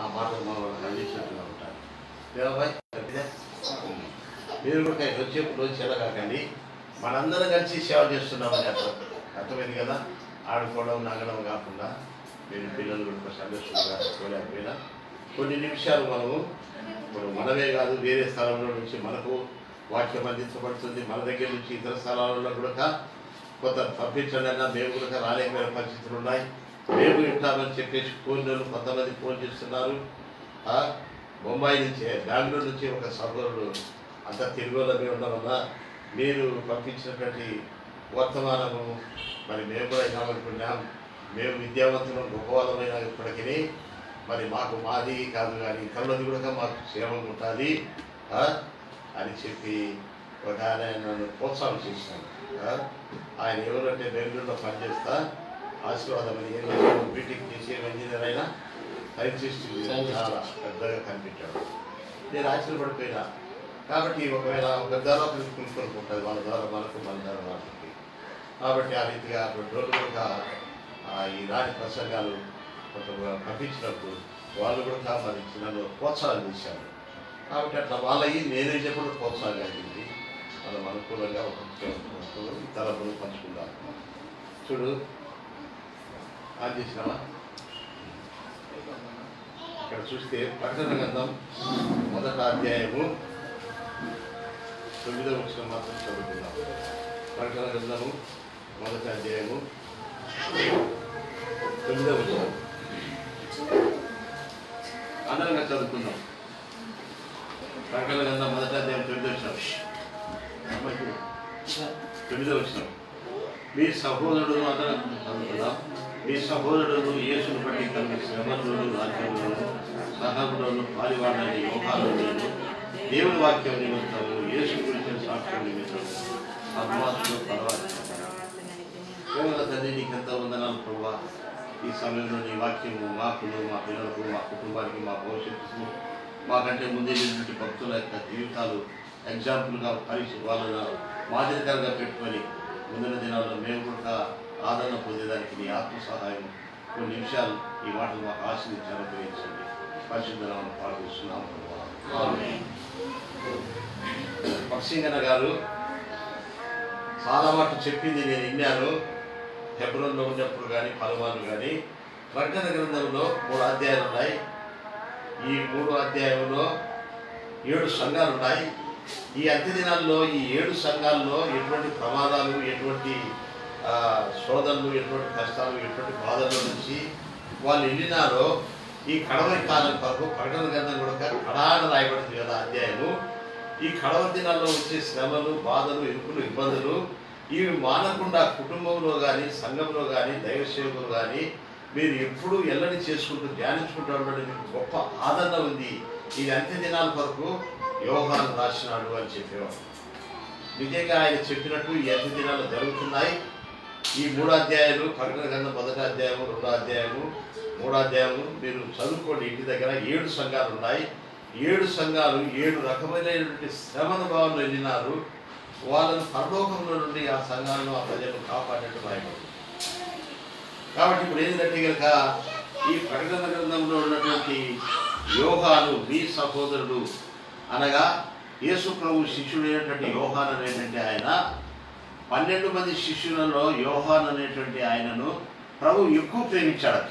ఆ మాటలు మనం అందించినట్టుగా ఉంటారు దేవాబాయ్ మీరు కూడా వచ్చేప్పుడు రోజు కాకండి మనందరం కలిసి సేవ చేస్తున్నామని అర్థం అర్థమైంది కదా ఆడుకోవడం నగడం కాకుండా మీరు పిల్లలు కూడా సందర్శనగా పోలేకపోయినా కొన్ని నిమిషాలు మనము ఇప్పుడు మనమే కాదు వేరే స్థలంలో నుంచి మనకు వాక్యం అందించబడుతుంది మన దగ్గర నుంచి ఇతర స్థలాలలో కూడా కొంత పంపించండి అన్నా మేము కూడా రాలేకపోయిన పరిస్థితులు ఉన్నాయి మేము వింటామని చెప్పేసి ఫోన్లను కొంతమంది ఫోన్ చేస్తున్నారు ఆ, బొంబాయి నుంచి బెంగళూరు నుంచి ఒక సహోదరుడు అంత తిరుగులమే ఉండమన్నా మీరు పంపించినటువంటి వర్తమానము మరి మేము కూడా వినాలనుకున్నాం మేము విద్యావంతులం గొప్పవాళ్ళమైన ఇప్పటికీ మరి మాకు మాది కాదు కానీ ఇతరులది కూడా మాకు సేవ ఉంటుంది ఆ, అని చెప్పి ఒక ఆయన నన్ను ప్రోత్సాహం చేసినాను ఆ, ఆయన ఎవరంటే బెంగళూరులో పనిచేస్తా ఆశీర్వాదం అని ఏం చేశాడు బీటెక్ చేసి ఏం ఇంజనీర్ అయినా సైంటిస్ట్ చాలా పెద్దగా కనిపించాడు నేను ఆశ్చర్యపడిపోయినా కాబట్టి ఒకవేళ ఒక ద్వారా ఒకరికి పిలుపులకు ఉంటుంది వాళ్ళ ద్వారా మనకు మన ద్వారా వాళ్ళకి కాబట్టి ఆ రీతిగా అటువంటి రోజులు కూడా ఆ, ఈ రాని ప్రసంగాలు కొంత పంపించినప్పుడు వాళ్ళు కూడా మరి నన్ను ప్రోత్సాహం చేశారు కాబట్టి అట్లా వాళ్ళకి నేనే చెప్పడం ప్రోత్సాహం కలిగింది మనం అనుకూలంగా ఒక తలపులు పంచుకుందాం చూడు ఆన్ చేసినావా ఇక్కడ చూస్తే ప్రకటన గ్రంథం మొదట అధ్యాయము తొమ్మిదవ వచ్చిన మాత్రం చదువుకుందాం ప్రకటన గ్రంథము మొదటి అధ్యాయము తొమ్మిదవ వచ్చిన అందరంగా చదువుకుందాం ప్రకటన గ్రంథం మొదటి అధ్యాయం తొమ్మిదవ వచ్చిన తొమ్మిదవ వచ్చిన మీ సహోదరుడు అందరం చదువుకుందాం మీ సహోదరుడు యేసును బట్టి కలిగిన శ్రమలను రాజ్యములను సహములను పారివాడని యోగాలను దేవుని వాక్యం నిమిత్తము యేసు గురించిన సాక్ష్యం నిమిత్తము అభ్యాసులు పర్వాలి కేవల తండ్రి నీకెంత వందనాలు ప్రభా ఈ సమయంలో నీ వాక్యము మాకును మా పిల్లలకు మా కుటుంబానికి మా భవిష్యత్తుకు మాకంటే ముందే ఉన్నటువంటి భక్తుల యొక్క జీవితాలు ఎగ్జాంపుల్గా పరీక్ష వాళ్ళ మాదిరికరంగా పెట్టుకొని ముందున్న దినాల్లో మేము కూడా ఆదరణ పొందేదానికి నీ ఆత్మ సహాయం కొన్ని నిమిషాలు ఈ మాటలు మాకు ఆశీర్వించి అనుగ్రహించండి పరిశుద్ధనామను పాల్గొస్తున్నాము పక్షింగన్న గారు చాలా మాట చెప్పింది నేను విన్నాను హెబ్రోన్లో ఉన్నప్పుడు కానీ పలుమార్లు కానీ ప్రకటన గ్రంథంలో మూడు అధ్యాయాలు ఉన్నాయి ఈ మూడు అధ్యాయంలో ఏడు సంఘాలు ఉన్నాయి ఈ అంత్య దినాల్లో ఈ ఏడు సంఘాల్లో ఎటువంటి ప్రమాదాలు ఎటువంటి ఆ, శోధనలు ఎటువంటి కష్టాలు ఎటువంటి బాధల నుంచి వాళ్ళు వెళ్ళినారో ఈ కడవరి కాలం కొరకు ప్రకటన గ్రంథం కూడా కడాన రాయబడింది కదా అధ్యాయము ఈ కడవ దినాల్లో వచ్చే శ్రమలు బాధలు ఇరుకులు ఇబ్బందులు ఇవి మానకుండా కుటుంబంలో కానీ సంఘంలో కానీ దైవ సేవకులు కానీ మీరు ఎప్పుడు ఎల్లని చేసుకుంటూ ధ్యానించుకుంటూ ఉండడం మీకు గొప్ప ఆదరణ ఉంది ఇది అంత్య దినాల వరకు యోగాను రాసినాడు అని చెప్పేవాడు నిజంగా ఆయన చెప్పినట్టు ఈ అంత్య దినాలు జరుగుతున్నాయి ఈ మూడు అధ్యాయాలు ప్రకటన గ్రంథం మొదటి అధ్యాయము రెండో అధ్యాయము మూడో అధ్యాయము మీరు చదువుకోండి ఇంటి దగ్గర ఏడు సంఘాలు ఉన్నాయి ఏడు సంఘాలు ఏడు రకమైనటువంటి శ్రమణ భావంలో వెళ్ళినారు వాళ్ళను పరలోకంలో నుండి ఆ సంఘాలను ఆ ప్రజలను కాపాడినట్టు రాయబడింది కాబట్టి ఇప్పుడు ఏంటంటే కనుక ఈ ప్రకటన గ్రంథంలో ఉన్నటువంటి యోగాను మీ సహోదరుడు అనగా యేసు ప్రభు శిష్యుడైనటువంటి యోహాన్ అనేటువంటి ఆయన పన్నెండు మంది శిష్యులలో యోహాన్ అనేటువంటి ఆయనను ప్రభు ఎక్కువ ప్రేమించాడట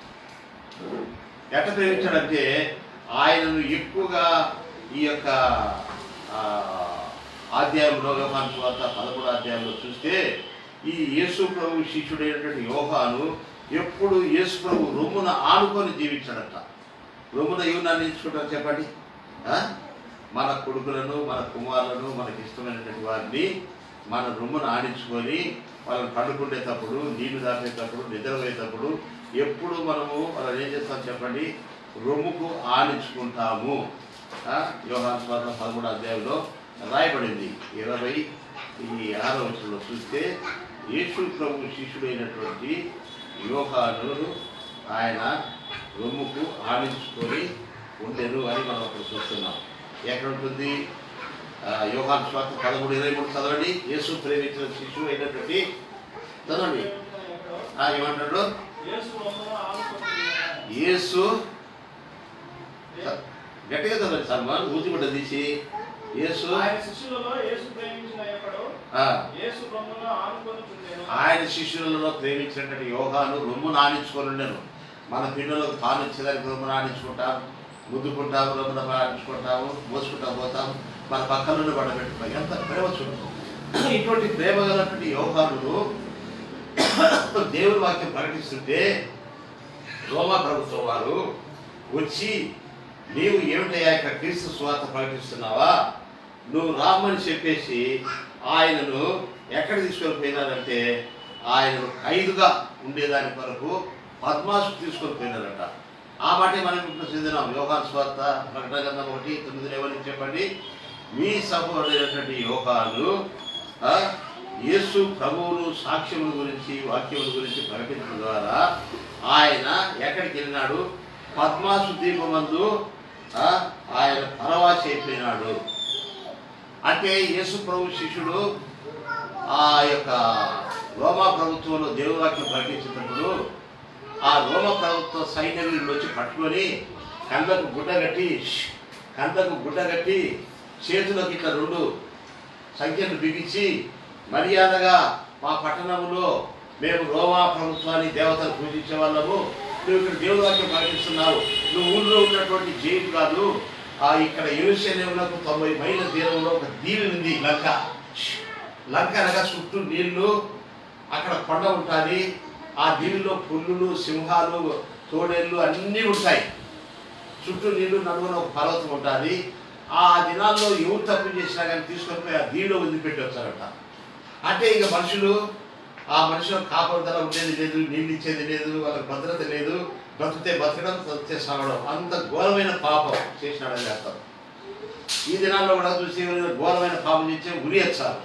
ఎట్ట ప్రేమించాడంటే ఆయనను ఎక్కువగా ఈ యొక్క ఆ, అధ్యాయంలో యోహాను సువార్త పదమూడు అధ్యాయంలో చూస్తే ఈ యేసు ప్రభు శిష్యుడైనటువంటి యోహాను ఎప్పుడు యేసు ప్రభు రొమ్మున ఆనుకొని జీవించాడట రొమ్మున ఏమన్నా నేర్చుకుంటారు చెప్పండి ఆ? మన కొడుకులను మన కుమారులను మనకి ఇష్టమైనటువంటి వారిని మన రొమ్మును ఆడించుకొని వాళ్ళని పండుకునేటప్పుడు నీళ్లు దాపేటప్పుడు నిద్రపోయేటప్పుడు ఎప్పుడు మనము వాళ్ళని ఏం చేస్తాం చెప్పండి రొమ్ముకు ఆడించుకుంటాము ఆ? యోహాను స్వార్థ పదమూడు అధ్యాయంలో రాయబడింది ఇరవై ఈ ఆరో వచనంలో చూస్తే యేసు ప్రభు శిష్యుడైనటువంటి యోహాను ఆయన రొమ్ముకు ఆడించుకొని ఉండెను అని మనం అక్కడ చూస్తున్నాం ఎక్కడ ఉంటుంది ఆ, యోహాను స్వార్థ పదమూడు ఇరవై మూడు చదవండి యేసు ప్రేమించిన శిశువు అయినటువంటి చదవండి ఆ, ఏమంటాడు యేసు రొమ్మున ఆనుకొని యేసు గట్టిగా చదవండి సల్మాన్ ఊతిగుడ్డ తీసి యేసు ఆయన శిష్యులలో యేసు ప్రేమించిన ఎక్కడో ఆ, యేసు బొమ్మను ఆనుకొని చుండెను ఆయన శిష్యులలో ప్రేమించినటువంటి యోగాను రొమ్ము నానించుకొని ఉండను మన పిల్లలకు తాను ఇచ్చేదానికి రొమ్ము నానించుకుంటాం ముద్దుకుంటాము రొమ్మున నానించుకుంటాము మోసుకుంటా పోతాం మన పక్కన పడబెట్టుకుంటాం ఎంత ప్రేమ చూడు ఇటువంటి ప్రేమ గలటువంటి యోగాను దేవుని వాక్యం ప్రకటిస్తుంటే రోమా ప్రభుత్వం వారు వచ్చి నీవు ఏమిటయ్యా ఇక్కడ క్రీస్తు స్వార్థ ప్రకటిస్తున్నావా నువ్వు రామ్మని చెప్పేసి ఆయనను ఎక్కడ తీసుకొని పోయినారంటే ఆయనను ఖైదుగా ఉండేదాని కొరకు పద్మాసు తీసుకొని పోయినారట ఆ మాటే మనం ఇప్పుడు చెందినాం యోగాన్ స్వార్థ ప్రకటన గ్రంథం ఒకటి తొమ్మిది లేవని చెప్పండి మీ సహోదరైనటువంటి యోగాలు ఆ, యేసు ప్రభువును సాక్ష్యముల గురించి వాక్యముల గురించి ప్రకటించడం ద్వారా ఆయన ఎక్కడికి వెళ్ళినాడు పద్మాసు దీపమందు ఆ, ఆయన పరవాసి అయిపోయినాడు అంటే యేసు ప్రభు శిష్యుడు ఆ యొక్క రోమా ప్రభుత్వంలో దేవువాక్యం ప్రకటించినప్పుడు ఆ రోమ ప్రభుత్వ సైన్యులు వచ్చి పట్టుకొని కళ్ళకు గుడ్డ కట్టి ష్, కళ్ళకు గుడ్డ కట్టి చేతులకు ఇట్లా రెండు సంఖ్యలు బిగించి మర్యాదగా మా పట్టణంలో మేము రోమా ప్రభుత్వాన్ని దేవతలు పూజించే వాళ్ళము నువ్వు ఇక్కడ దేవుడి వాక్యం ప్రకటిస్తున్నావు నువ్వు ఊళ్ళో ఉన్నటువంటి జైలు కాదు ఆ ఇక్కడ ఎరుశల్యంలకు తొంభై మైళ్ళ దూరంలో ఒక దీవి ఉంది లంక లంక అనగా చుట్టూ నీళ్లు అక్కడ కొండ ఉంటుంది ఆ దీవిలో పుల్లులు సింహాలు తోడేళ్ళు అన్నీ ఉంటాయి చుట్టూ నీళ్లు నడుమున ఒక పర్వతం ఉంటుంది ఆ దినాల్లో ఎవరు తప్పు చేసినా కానీ తీసుకొని పోయి ఆ దీవిలో వదిలిపెట్టి వచ్చారట అంటే ఇక మనుషులు ఆ మనుషులకు కాపాడుదల ఉండేది లేదు నీళ్ళు ఇచ్చేది లేదు వాళ్ళకి భద్రత లేదు బ్రతితే బతకడం చస్తే సాగడం అంత ఘోరమైన పాపం చేసినాడని చేస్తారు ఈ దినాల్లో కూడా చూసి ఎవరైనా ఘోరమైన పాపం చేస్తే ఉరియచ్చారు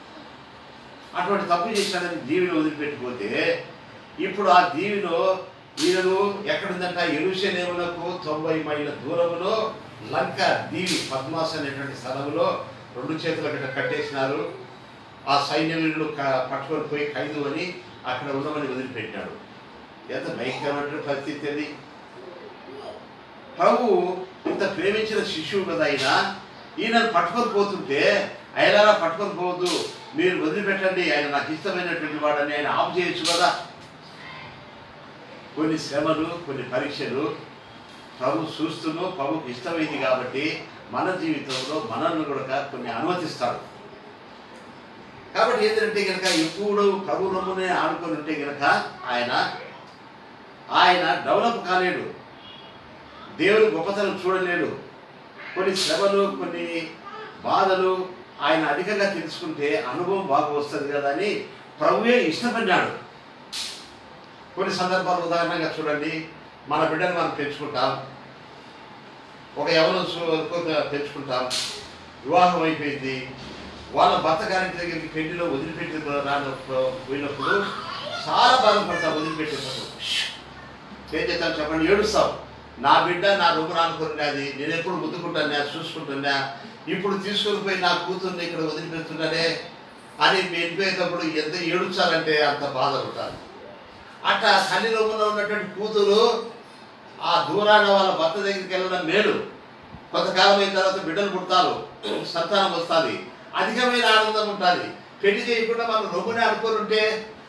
అటువంటి తప్పు చేసినాడని దీవిని వదిలిపెట్టిపోతే ఇప్పుడు ఆ దీవిలో వీళ్ళు ఎక్కడుందంట ఎరుషలేములకు తొంభై మైళ్ళ దూరంలో లంక దీవి పద్మాస్ అనేటువంటి స్థలంలో రెండు చేతుల గట్ట కట్టేసినారు ఆ సైన్యులు క- పట్టుకొని పోయి ఖైదు అని అక్కడ ఉండమని వదిలిపెట్టాడు ఎంత భయంకరమైన పరిస్థితి అది ప్రభు ఇంత ప్రేమించిన శిశువు కదా ఆయన ఈయనను పట్టుకొని పోతుంటే ఆయనలా పట్టుకొని పోవద్దు మీరు వదిలిపెట్టండి ఆయన నాకు ఇష్టమైనటువంటి వాడని ఆయన ఆఫ్ చేయొచ్చు కదా కొన్ని శ్రమలు కొన్ని పరీక్షలు ప్రభు చూస్తూనూ ప్రభుకి ఇష్టమైంది కాబట్టి మన జీవితంలో మనల్ని కూడా కొన్ని అనుమతిస్తాడు కాబట్టి ఏంటంటే కనుక ఎప్పుడు ప్రభు నమ్మునే ఆడుకొని ఉంటే కనుక ఆయన ఆయన డెవలప్ కాలేడు దేవుని గొప్పతనం చూడలేడు కొన్ని శ్రమలు కొన్ని బాధలు ఆయన అధికంగా తెలుసుకుంటే అనుభవం బాగా వస్తుంది కదా అని ప్రభువే ఇష్టపడ్డాడు కొన్ని సందర్భాలు ఉదాహరణగా చూడండి మన బిడ్డను మనం పెంచుకుంటాం ఒక యవనం పెంచుకుంటాం వివాహం అయిపోయింది వాళ్ళ భర్త గారి దగ్గరికి పెళ్లిలో వదిలిపెట్టి రానప్పుడు పోయినప్పుడు చాలా బాధపడతాం వదిలిపెట్టేటప్పుడు ఏం చేస్తాను చెప్పండి ఏడుస్తాం నా బిడ్డ నా రొమ్ము అనుకున్నది నేను ఎప్పుడు ముద్దుకుంటానా చూసుకుంటున్నా ఇప్పుడు తీసుకొని పోయి నా కూతుర్ని ఇక్కడ వదిలిపెడుతున్నానే అని మీ వెళ్ళిపోయేటప్పుడు ఎంత ఏడుచాలంటే అంత బాధ ఉంటాను అట్లా తల్లి రొమ్ములో ఉన్నటువంటి కూతురు ఆ దూరాన వాళ్ళ భర్త దగ్గరికి వెళ్ళడం మేలు కొంతకాలం అయిన తర్వాత బిడ్డలు పుడతారు సంతానం వస్తుంది అధికమైన ఆనందం ఉంటుంది పెళ్లి చేయకుండా మనం రొమ్మునే అనుకొని ఉంటే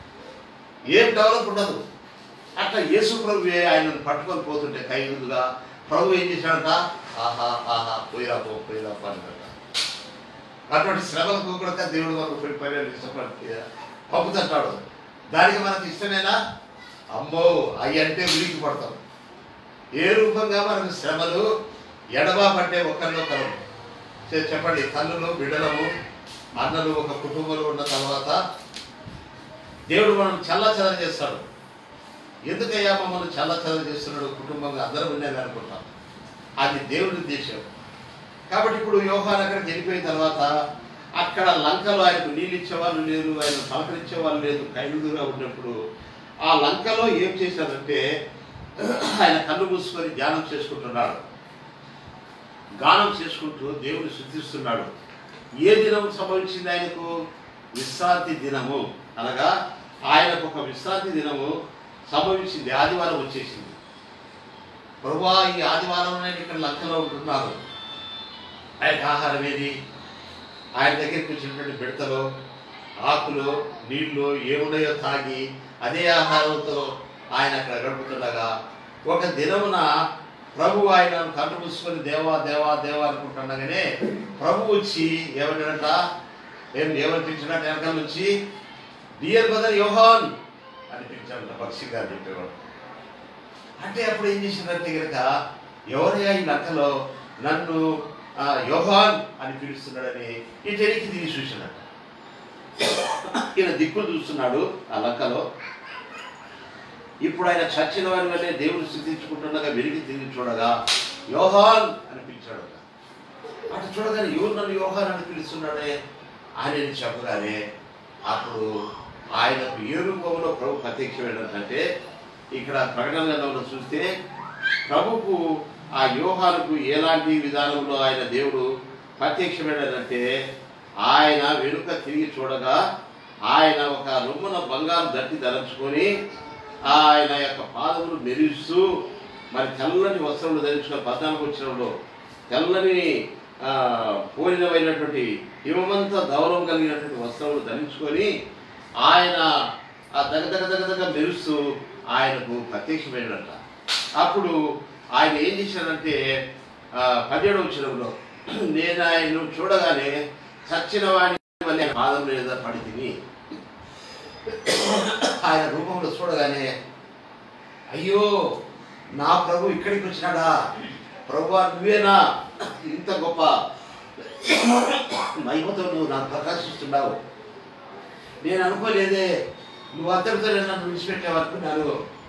ఏం డెవలప్ ఉండదు అట్లా యేసు ప్రభు ఆయనను పట్టుకొని పోతుంటే ఖైదుగా ప్రభు ఏం చేశాడంట ఆహా ఆహా పోయిరా పో పోయిరా పో అన్నాడట అటువంటి శ్రమలకు కూడా దేవుడు మనకు పోయి పర్యాలు ఇష్టపడి పంపుతుంటాడు దానికి మనకు ఇష్టమేనా అమ్మో అవి అంటే ఉలికి పడతాం ఏ రూపంగా మనకు శ్రమలు ఎడమా పట్టే ఒకరినొకరు చె- చెప్పండి తల్లులు బిడ్డలము అన్నలు ఒక కుటుంబంలో ఉన్న తర్వాత దేవుడు మనం చల్ల చల్ల చేస్తాడు ఎందుకయ్యా మమ్మల్ని చల్ల చల్ల చేస్తున్నాడు కుటుంబంగా అందరం ఉండేది అనుకుంటాం అది దేవుడి ఉద్దేశం కాబట్టి ఇప్పుడు యోహాన్ అక్కడికి వెళ్ళిపోయిన తర్వాత అక్కడ లంకలో ఆయనకు నీళ్ళు ఇచ్చేవాళ్ళు లేరు ఆయన పలకరించే వాళ్ళు లేదు ఖైదుగా ఉన్నప్పుడు ఆ లంకలో ఏం చేశాడంటే ఆయన కన్ను మూసుకొని ధ్యానం చేసుకుంటున్నాడు గానం చేసుకుంటూ దేవుని శుద్ధిస్తున్నాడు ఏ దినం సంభవించింది ఆయనకు విశ్రాంతి దినము అనగా ఆయనకు ఒక విశ్రాంతి దినము సంభవించింది ఆదివారం వచ్చేసింది ప్రభువా ఈ ఆదివారం నేను ఇక్కడ లంకలో ఉంటున్నాను ఆయనకు ఆహారం ఏది ఆయన దగ్గరికి వచ్చినటువంటి బిడతలు ఆకులు నీళ్లు ఏమున్నాయో తాగి అదే ఆహారంతో ఆయన అక్కడ గడుపుతుండగా ఒక దినమున ప్రభు ఆయన కళ్ళు మూసుకొని దేవా దేవా దేవా అనుకుంటుండగానే ప్రభు వచ్చి ఏమన్నాడట ఏం ఏమనిపించినట్టు వెనకాల నుంచి డియర్ బ్రదర్ యోహాన్ అనిపించాడు పక్షి గారు చెప్పేవాడు అంటే అప్పుడు ఏం చేసిందంటే కనుక ఎవరయ్యా ఈ లంకలో నన్ను ఆ, యోహాన్ అని పిలుస్తున్నాడని ఈ జరిగి తిరిగి చూసినట్టు ఈయన దిక్కులు చూస్తున్నాడు ఆ లంకలో ఇప్పుడు ఆయన చచ్చిన వారి వల్లే దేవుడు స్థితించుకుంటుండగా వెలిగి తిరిగి చూడగా యోహాన్ అని పిలిచాడు అటు చూడగానే ఎవరు నన్ను యోహాన్ అని పిలుస్తున్నాడే ఆయన చెప్పగానే అప్పుడు ఆయనకు ఏ రూపంలో ప్రభు ప్రత్యక్షమైనదంటే ఇక్కడ ప్రకటన గ్రంథంలో చూస్తే ప్రభుకు ఆ యోహానుకు ఎలాంటి విధానంలో ఆయన దేవుడు ప్రత్యక్షమైనదంటే ఆయన వెనుక తిరిగి చూడగా ఆయన ఒక రొమ్మున బంగారు దట్టి ధరించుకొని ఆయన యొక్క పాదములు మెరుస్తూ మరి తెల్లని వస్త్రములు ధరించుకొని పద్నాలుగు వచ్చినప్పుడు తెల్లని ఆ, పోలినమైనటువంటి హిమమంత గౌరవం కలిగినటువంటి వస్త్రములు ధరించుకొని ఆయన ఆ దగ దగ దగ దగ మెరుస్తూ ఆయనకు ప్రత్యక్షమైనట అప్పుడు ఆయన ఏం చేశాడంటే ఆ, పదిహేడవ వచ్చినంలో నేను ఆయన్ను చూడగానే చచ్చిన వాడి వల్ల పాదం మీద పడి తిని ఆయన రూపంలో చూడగానే అయ్యో నా ప్రభు ఇక్కడికి వచ్చినాడా ప్రభు నువ్వేనా ఇంత గొప్ప మహిమతో నువ్వు నాకు ప్రకాశిస్తున్నావు నేను అనుకోలేదే నువ్వు అంతటితో నన్ను విడిచిపెట్టావు అనుకున్నాను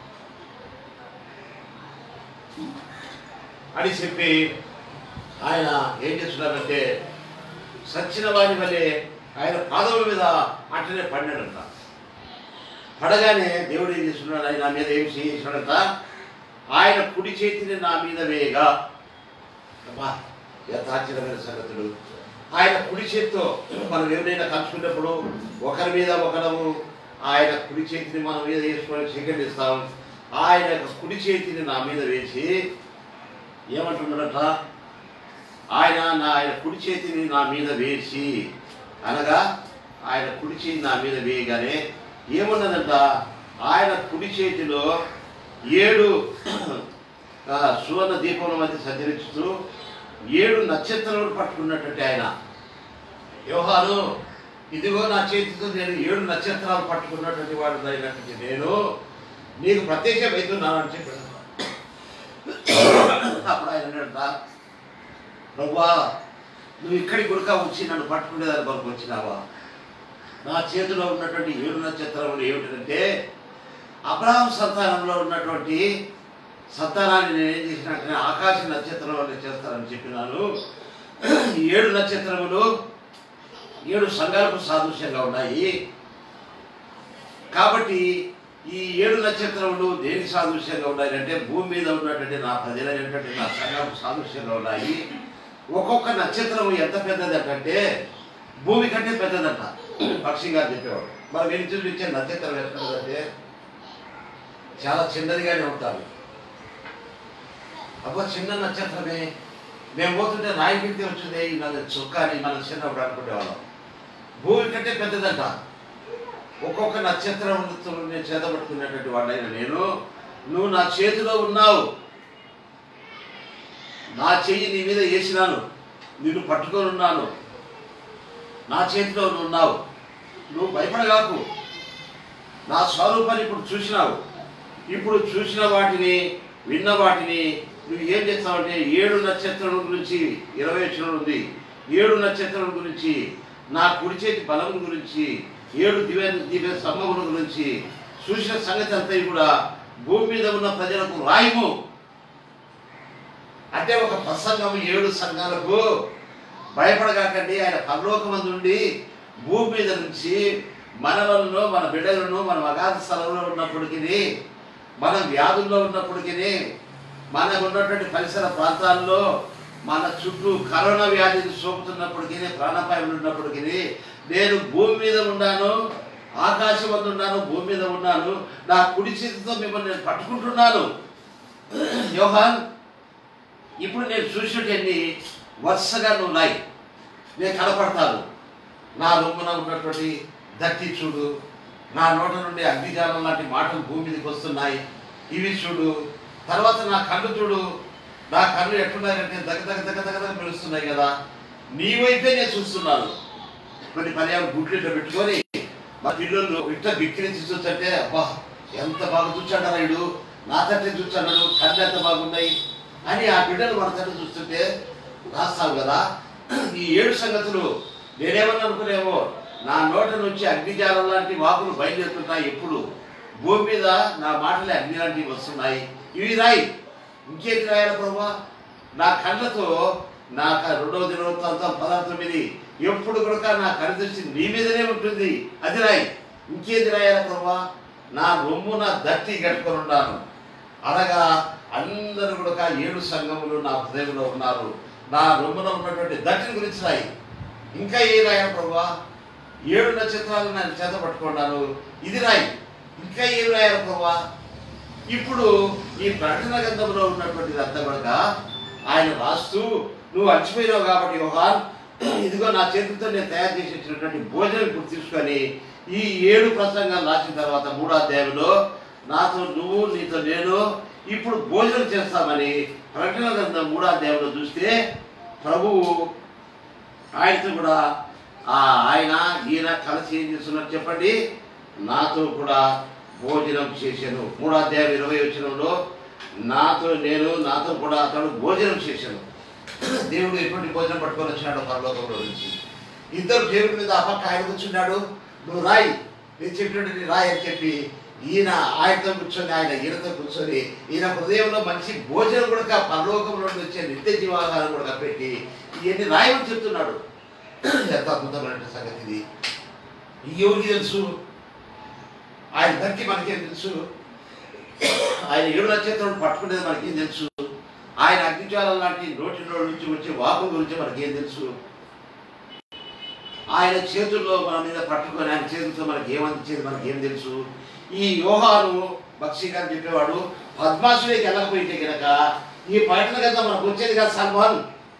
అని చెప్పి ఆయన ఏం చేస్తున్నారంటే సచ్చిన వారి వల్లే ఆయన పాదముల మీద అట్లనే పడినాడంట పడగానే దేవుడు ఏం చేస్తున్నాడు ఆయన నా మీద ఏం చేసినాడంట ఆయన కుడి చేతిని నా మీద వేయగా అబ్బా, ఎంత ఆశ్చర్యమైన సంగతులు ఆయన కుడి చేతితో మనం ఎవరైనా కలుసుకున్నప్పుడు ఒకరి మీద ఒకరము ఆయన కుడి చేతిని మన మీద వేసుకొని స్వీకరిస్తాం ఆయన యొక్క కుడి చేతిని నా మీద వేసి ఏమంటున్నాడట ఆయన నా ఆయన కుడి చేతిని నా మీద వేసి అనగా ఆయన కుడి చేతి నా మీద వేయగానే ఏమున్నదంట ఆయన కుడి చేతిలో ఏడు ఆ, సువర్ణ దీపముల మధ్య సంచరిస్తూ ఏడు నక్షత్రాలు పట్టుకున్నటువంటి ఆయన వ్యవహారు ఇదిగో నా చేతితో నేను ఏడు నక్షత్రాలు పట్టుకున్నటువంటి వాడు అయినటువంటి నేను నీకు ప్రత్యక్షం అవుతున్నానని చెప్పాడు అప్పుడు ఆయన అన్నాడట ప్రభా నువ్వు ఇక్కడి గుడక వచ్చి నన్ను పట్టుకునేదాని కొరకు వచ్చినావా నా చేతిలో ఉన్నటువంటి ఏడు నక్షత్రములు ఏమిటంటే అబ్రహాం సంతానంలో ఉన్నటువంటి సంతానాన్ని నేను ఏం చేసినట్టు ఆకాశ నక్షత్రం వల్ల చేస్తానని చెప్పినాను ఈ ఏడు నక్షత్రములు ఏడు సంఘాలకు సాదృశ్యంగా ఉన్నాయి కాబట్టి ఈ ఏడు నక్షత్రములు దేనికి సాదృశ్యంగా ఉన్నాయి అంటే భూమి మీద ఉన్నటువంటి నా ప్రజలైనటువంటి నా సంఘాలకు సాదృశ్యంగా ఉన్నాయి ఒక్కొక్క నక్షత్రం ఎంత పెద్దది అంటే భూమి కంటే పెద్దదంట పక్షి గారు చెప్పేవాడు మనం ఎన్ని చూపించే నక్షత్రం ఎట్లుందంటే చాలా చిన్నదిగానే ఉంటారు అబ్బా చిన్న నక్షత్రమే మేము పోతుంటే రాయికింటి వచ్చింది ఈ నా చుక్క అని మనం చిన్నప్పుడు అనుకునేవాళ్ళం భూమి కంటే పెద్దదంట ఒక్కొక్క నక్షత్రంతో నేను చేతబట్టుకునేటువంటి వాడైన నేను నువ్వు నా చేతిలో ఉన్నావు నా చెయ్యి నీ మీద వేసినాను నిన్ను పట్టుకొని ఉన్నాను నా చేతిలో నువ్వు ఉన్నావు నువ్వు భయపడగాకు నా స్వరూపాన్ని ఇప్పుడు చూసినావు ఇప్పుడు చూసిన వాటిని విన్న వాటిని నువ్వు ఏం చేస్తావంటే ఏడు నక్షత్రం గురించి ఇరవై వచ్చిన ఉంది ఏడు నక్షత్రం గురించి నా కుడి చేతి బలం గురించి ఏడు దివ్య దివ్య సమ్మగుల గురించి చూసిన సంగతి అంతా కూడా భూమి మీద ఉన్న ప్రజలకు రాయము అంటే ఒక ప్రసంగం ఏడు సంఘాలకు భయపడగాకండి ఆయన పరలోకమందు ఉండి భూమి మీద నుంచి మనలను మన బిడ్డలను మనం అగాధ స్థలంలో ఉన్నప్పటికీ మన వ్యాధుల్లో ఉన్నప్పటికీ మనకు ఉన్నటువంటి పరిసర ప్రాంతాల్లో మన చుట్టూ కరోనా వ్యాధిని సోకుతున్నప్పటికీ ప్రాణాపాయం ఉన్నప్పటికీ నేను భూమి మీద ఉన్నాను ఆకాశం వద్ద ఉన్నాను భూమి మీద ఉన్నాను నా కుడి చేతితో మిమ్మల్ని నేను పట్టుకుంటున్నాను యోహాన్ ఇప్పుడు నేను చూసినటువంటి వరుసగా నువ్వు నాయి నేను కనపడతాను నా రొమ్మున ఉన్నటువంటి దట్టి చూడు నా నోట నుండి అగ్నిజాలం లాంటి మాటలు భూమి మీదకి వస్తున్నాయి ఇవి చూడు తర్వాత నా కళ్ళు చూడు నా కళ్ళు ఎట్లున్నాయంటే దగ్గ దగ్గ దగ్గ దగ్గ దగ్గ పిలుస్తున్నాయి కదా నీ వైపే నేను చూస్తున్నాను కొన్ని పర్యాలు గుడ్లు ఇట్లా పెట్టుకొని మా పిల్లలు ఇట్లా బిక్కిరించి చూస్తుంటే అబ్బా ఎంత బాగా చూచాడు రాయుడు నా తట్టే చూచాడు కళ్ళు ఎంత బాగున్నాయి అని ఆ బిడ్డలు మన తట్టు చూస్తుంటే రాస్తావు కదా ఈ ఏడు సంగతులు నేనేమన్నా అనుకునేమో నా నోట నుంచి అగ్నిజాలం లాంటి వాకులు బయలుదేరుతున్నాయి ఎప్పుడు భూమి మీద నా మాటలే అగ్ని లాంటివి వస్తున్నాయి ఇవి రాయి ఇంకేంటి రాయాలి ప్రభా నా కళ్ళతో నా క- రెండవ దినవృత్తాంతం పదహారు తొమ్మిది ఎప్పుడు కూడా నా కళ్ళు దృష్టి నీ మీదనే ఉంటుంది అది రాయి ఇంకేది రాయాలి ప్రభా నా రొమ్ము నా దట్టి కట్టుకొని ఉన్నాను అనగా అందరూ కూడా ఏడు సంఘములు నా హృదయంలో ఉన్నారు నా రొమ్మున ఉన్నటువంటి దట్టిని గురించి రాయి ఇంకా ఏ రాయాలి ప్రభా ఏడు నక్షత్రాలు నేను చేత పట్టుకున్నాను ఇది రాయి ఇంకా ఏం రాయాలి ప్రభా ఇప్పుడు ఈ ప్రకటన గ్రంథంలో ఉన్నటువంటిది అంతా కూడా ఆయన రాస్తూ నువ్వు అలసిపోయినావు కాబట్టి యోహాన్ ఇదిగో నా చేతులతో నేను తయారు చేసి ఇచ్చినటువంటి భోజనం ఇప్పుడు తీసుకొని ఈ ఏడు ప్రసంగాలు రాసిన తర్వాత మూడో అధ్యాయంలో నాతో నువ్వు నీతో నేను ఇప్పుడు భోజనం చేస్తామని ప్రకటన గ్రంథం మూడో అధ్యాయంలో చూస్తే ప్రభువు ఆయనతో కూడా ఆ ఆయన ఈయన కలిసి ఏం చేస్తున్నారు చెప్పండి నాతో కూడా భోజనం చేశాను మూడో అధ్యాయం ఇరవై వచ్చినంలో నాతో నేను నాతో కూడా అతడు భోజనం చేశాను దేవుడు ఎటువంటి భోజనం పట్టుకొని వచ్చినాడు పరలోకంలో నుంచి ఇద్దరు దేవుడి మీద ఆ పక్క ఆయన కూర్చున్నాడు నువ్వు రాయి నేను చెప్పినట్టు రాయి అని చెప్పి ఈయన ఆయనతో కూర్చొని ఆయన ఈయనతో కూర్చొని ఈయన హృదయంలో మంచి భోజనం కూడా పరలోకంలో నుండి వచ్చే నిత్య జీవాహారం కూడా పెట్టి ఇవన్నీ రాయమని చెప్తున్నాడు ఎంత అద్భుతమైన సంగతి ఇది ఎవరికి తెలుసు ఆయన దక్కి మనకేం తెలుసు ఆయన ఏడు నక్షత్రాలు పట్టుకునేది మనకేం తెలుసు ఆయన అగ్నిజ్వాలం లాంటి నోటిలో నుంచి వచ్చే వాకు గురించి మనకేం తెలుసు ఆయన చేతుల్లో మన మీద పట్టుకొని ఆయన చేతులతో మనకి ఏమందించేది మనకి ఏం తెలుసు ఈ యోహాను బక్షి గారు చెప్పేవాడు పద్మాసుడికి వెళ్ళకపోయింటే కనుక ఈ పర్యటన కదా మనకు వచ్చేది కదా సల్మాన్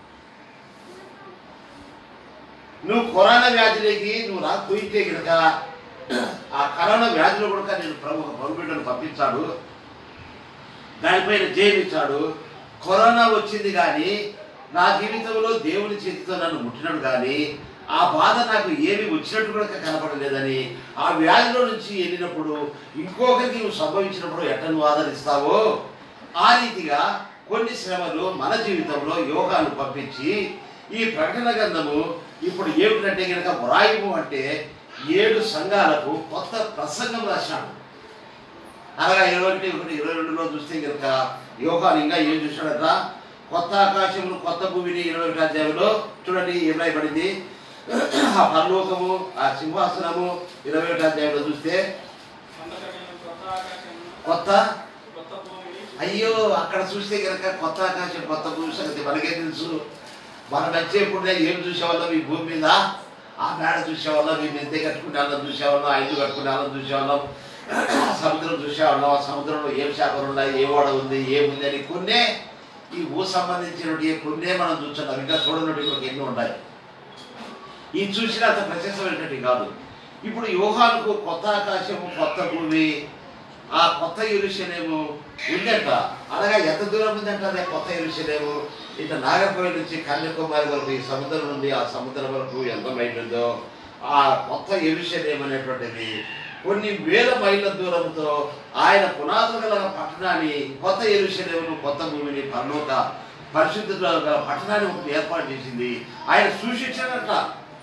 నువ్వు కరోనా వ్యాధిలోకి నువ్వు రాకపోయింటే కనుక ఆ కరోనా వ్యాధిలో కూడా నేను ప్రముఖ ప్రభుత్వం పంపించాడు దానిపైన జైలిచ్చాడు కరోనా వచ్చింది కానీ నా జీవితంలో దేవుని చేతితో నన్ను ముట్టినాడు కానీ ఆ బాధ నాకు ఏమి వచ్చినట్టు కూడా కనపడలేదని ఆ వ్యాధిలో నుంచి వెళ్ళినప్పుడు ఇంకొకరికి నువ్వు సంభవించినప్పుడు ఎట్ట నువ్వు ఆదరిస్తావో ఆ రీతిగా కొన్ని శ్రమలు మన జీవితంలో యోగాను పంపించి ఈ ప్రకటన గ్రంథము ఇప్పుడు ఏమిటంటే కనుక వ్రాయము అంటే ఏడు సంఘాలకు కొత్త ప్రసంగం రాశాడు అలాగా ఇరవై ఒకటి ఒకటి ఇరవై రెండులో చూస్తే కనుక యోగాలు ఇంకా ఏం చూశాడట కొత్త ఆకాశములు కొత్త భూమిని ఇరవై ఒకటి అధ్యాయంలో చూడండి ఏం రాయబడింది ఆ పరలోకము ఆ సింహాసనము ఇరవై ఒకటి అధ్యాయంలో చూస్తే అందుకని కొత్త ఆకాశమును, కొత్త కొత్త భూమిని అయ్యో అక్కడ చూస్తే కనుక కొత్త ఆకాశం కొత్త భూమి సంగతి మనకే తెలుసు మనం వచ్చేప్పుడే ఏం చూసేవాళ్ళం ఈ భూమి మీద ఆ మేడ చూసేవాళ్ళం ఈ మెంతే కట్టుకునే వాళ్ళం చూసేవాళ్ళం ఐదు కట్టుకునే వాళ్ళం చూసేవాళ్ళం సముద్రం చూసేవాళ్ళం ఆ సముద్రంలో ఏం చేపలు ఉన్నాయి ఏ ఓడ ఉంది ఏముంది అని కొన్నే ఈ ఊ సంబంధించినవి కొన్నే మనం చూస్తున్నాం ఇంకా చూడనట్టు ఇంకొక ఎన్నో ఉన్నాయి ఈ చూసిన అంత ప్రశస్తమైనటువంటి కాదు ఇప్పుడు యోహానికి కొత్త ఆకాశము కొత్త భూమి ఆ కొత్త ఇరుషలేము ఉందంట అనగా ఎంత దూరం ఉందంట అదే కొత్త ఇరుషలేము ఇట్లా నాగర్కోయిల నుంచి కన్యాకుమారి వరకు ఈ సముద్రం నుండి ఆ సముద్రం వరకు ఎంత మైల్ ఉందో ఆ కొత్త ఇరుషలేం అనేటువంటిది కొన్ని వేల మైళ్ళ దూరంతో ఆయన పునాదులు గల పట్టణాన్ని కొత్త ఎరుషలేమును కొత్త భూమిని పరలోక పరిశుద్ధుల గల పట్టణాన్ని ఒకటి ఏర్పాటు చేసింది ఆయన సూచించాడట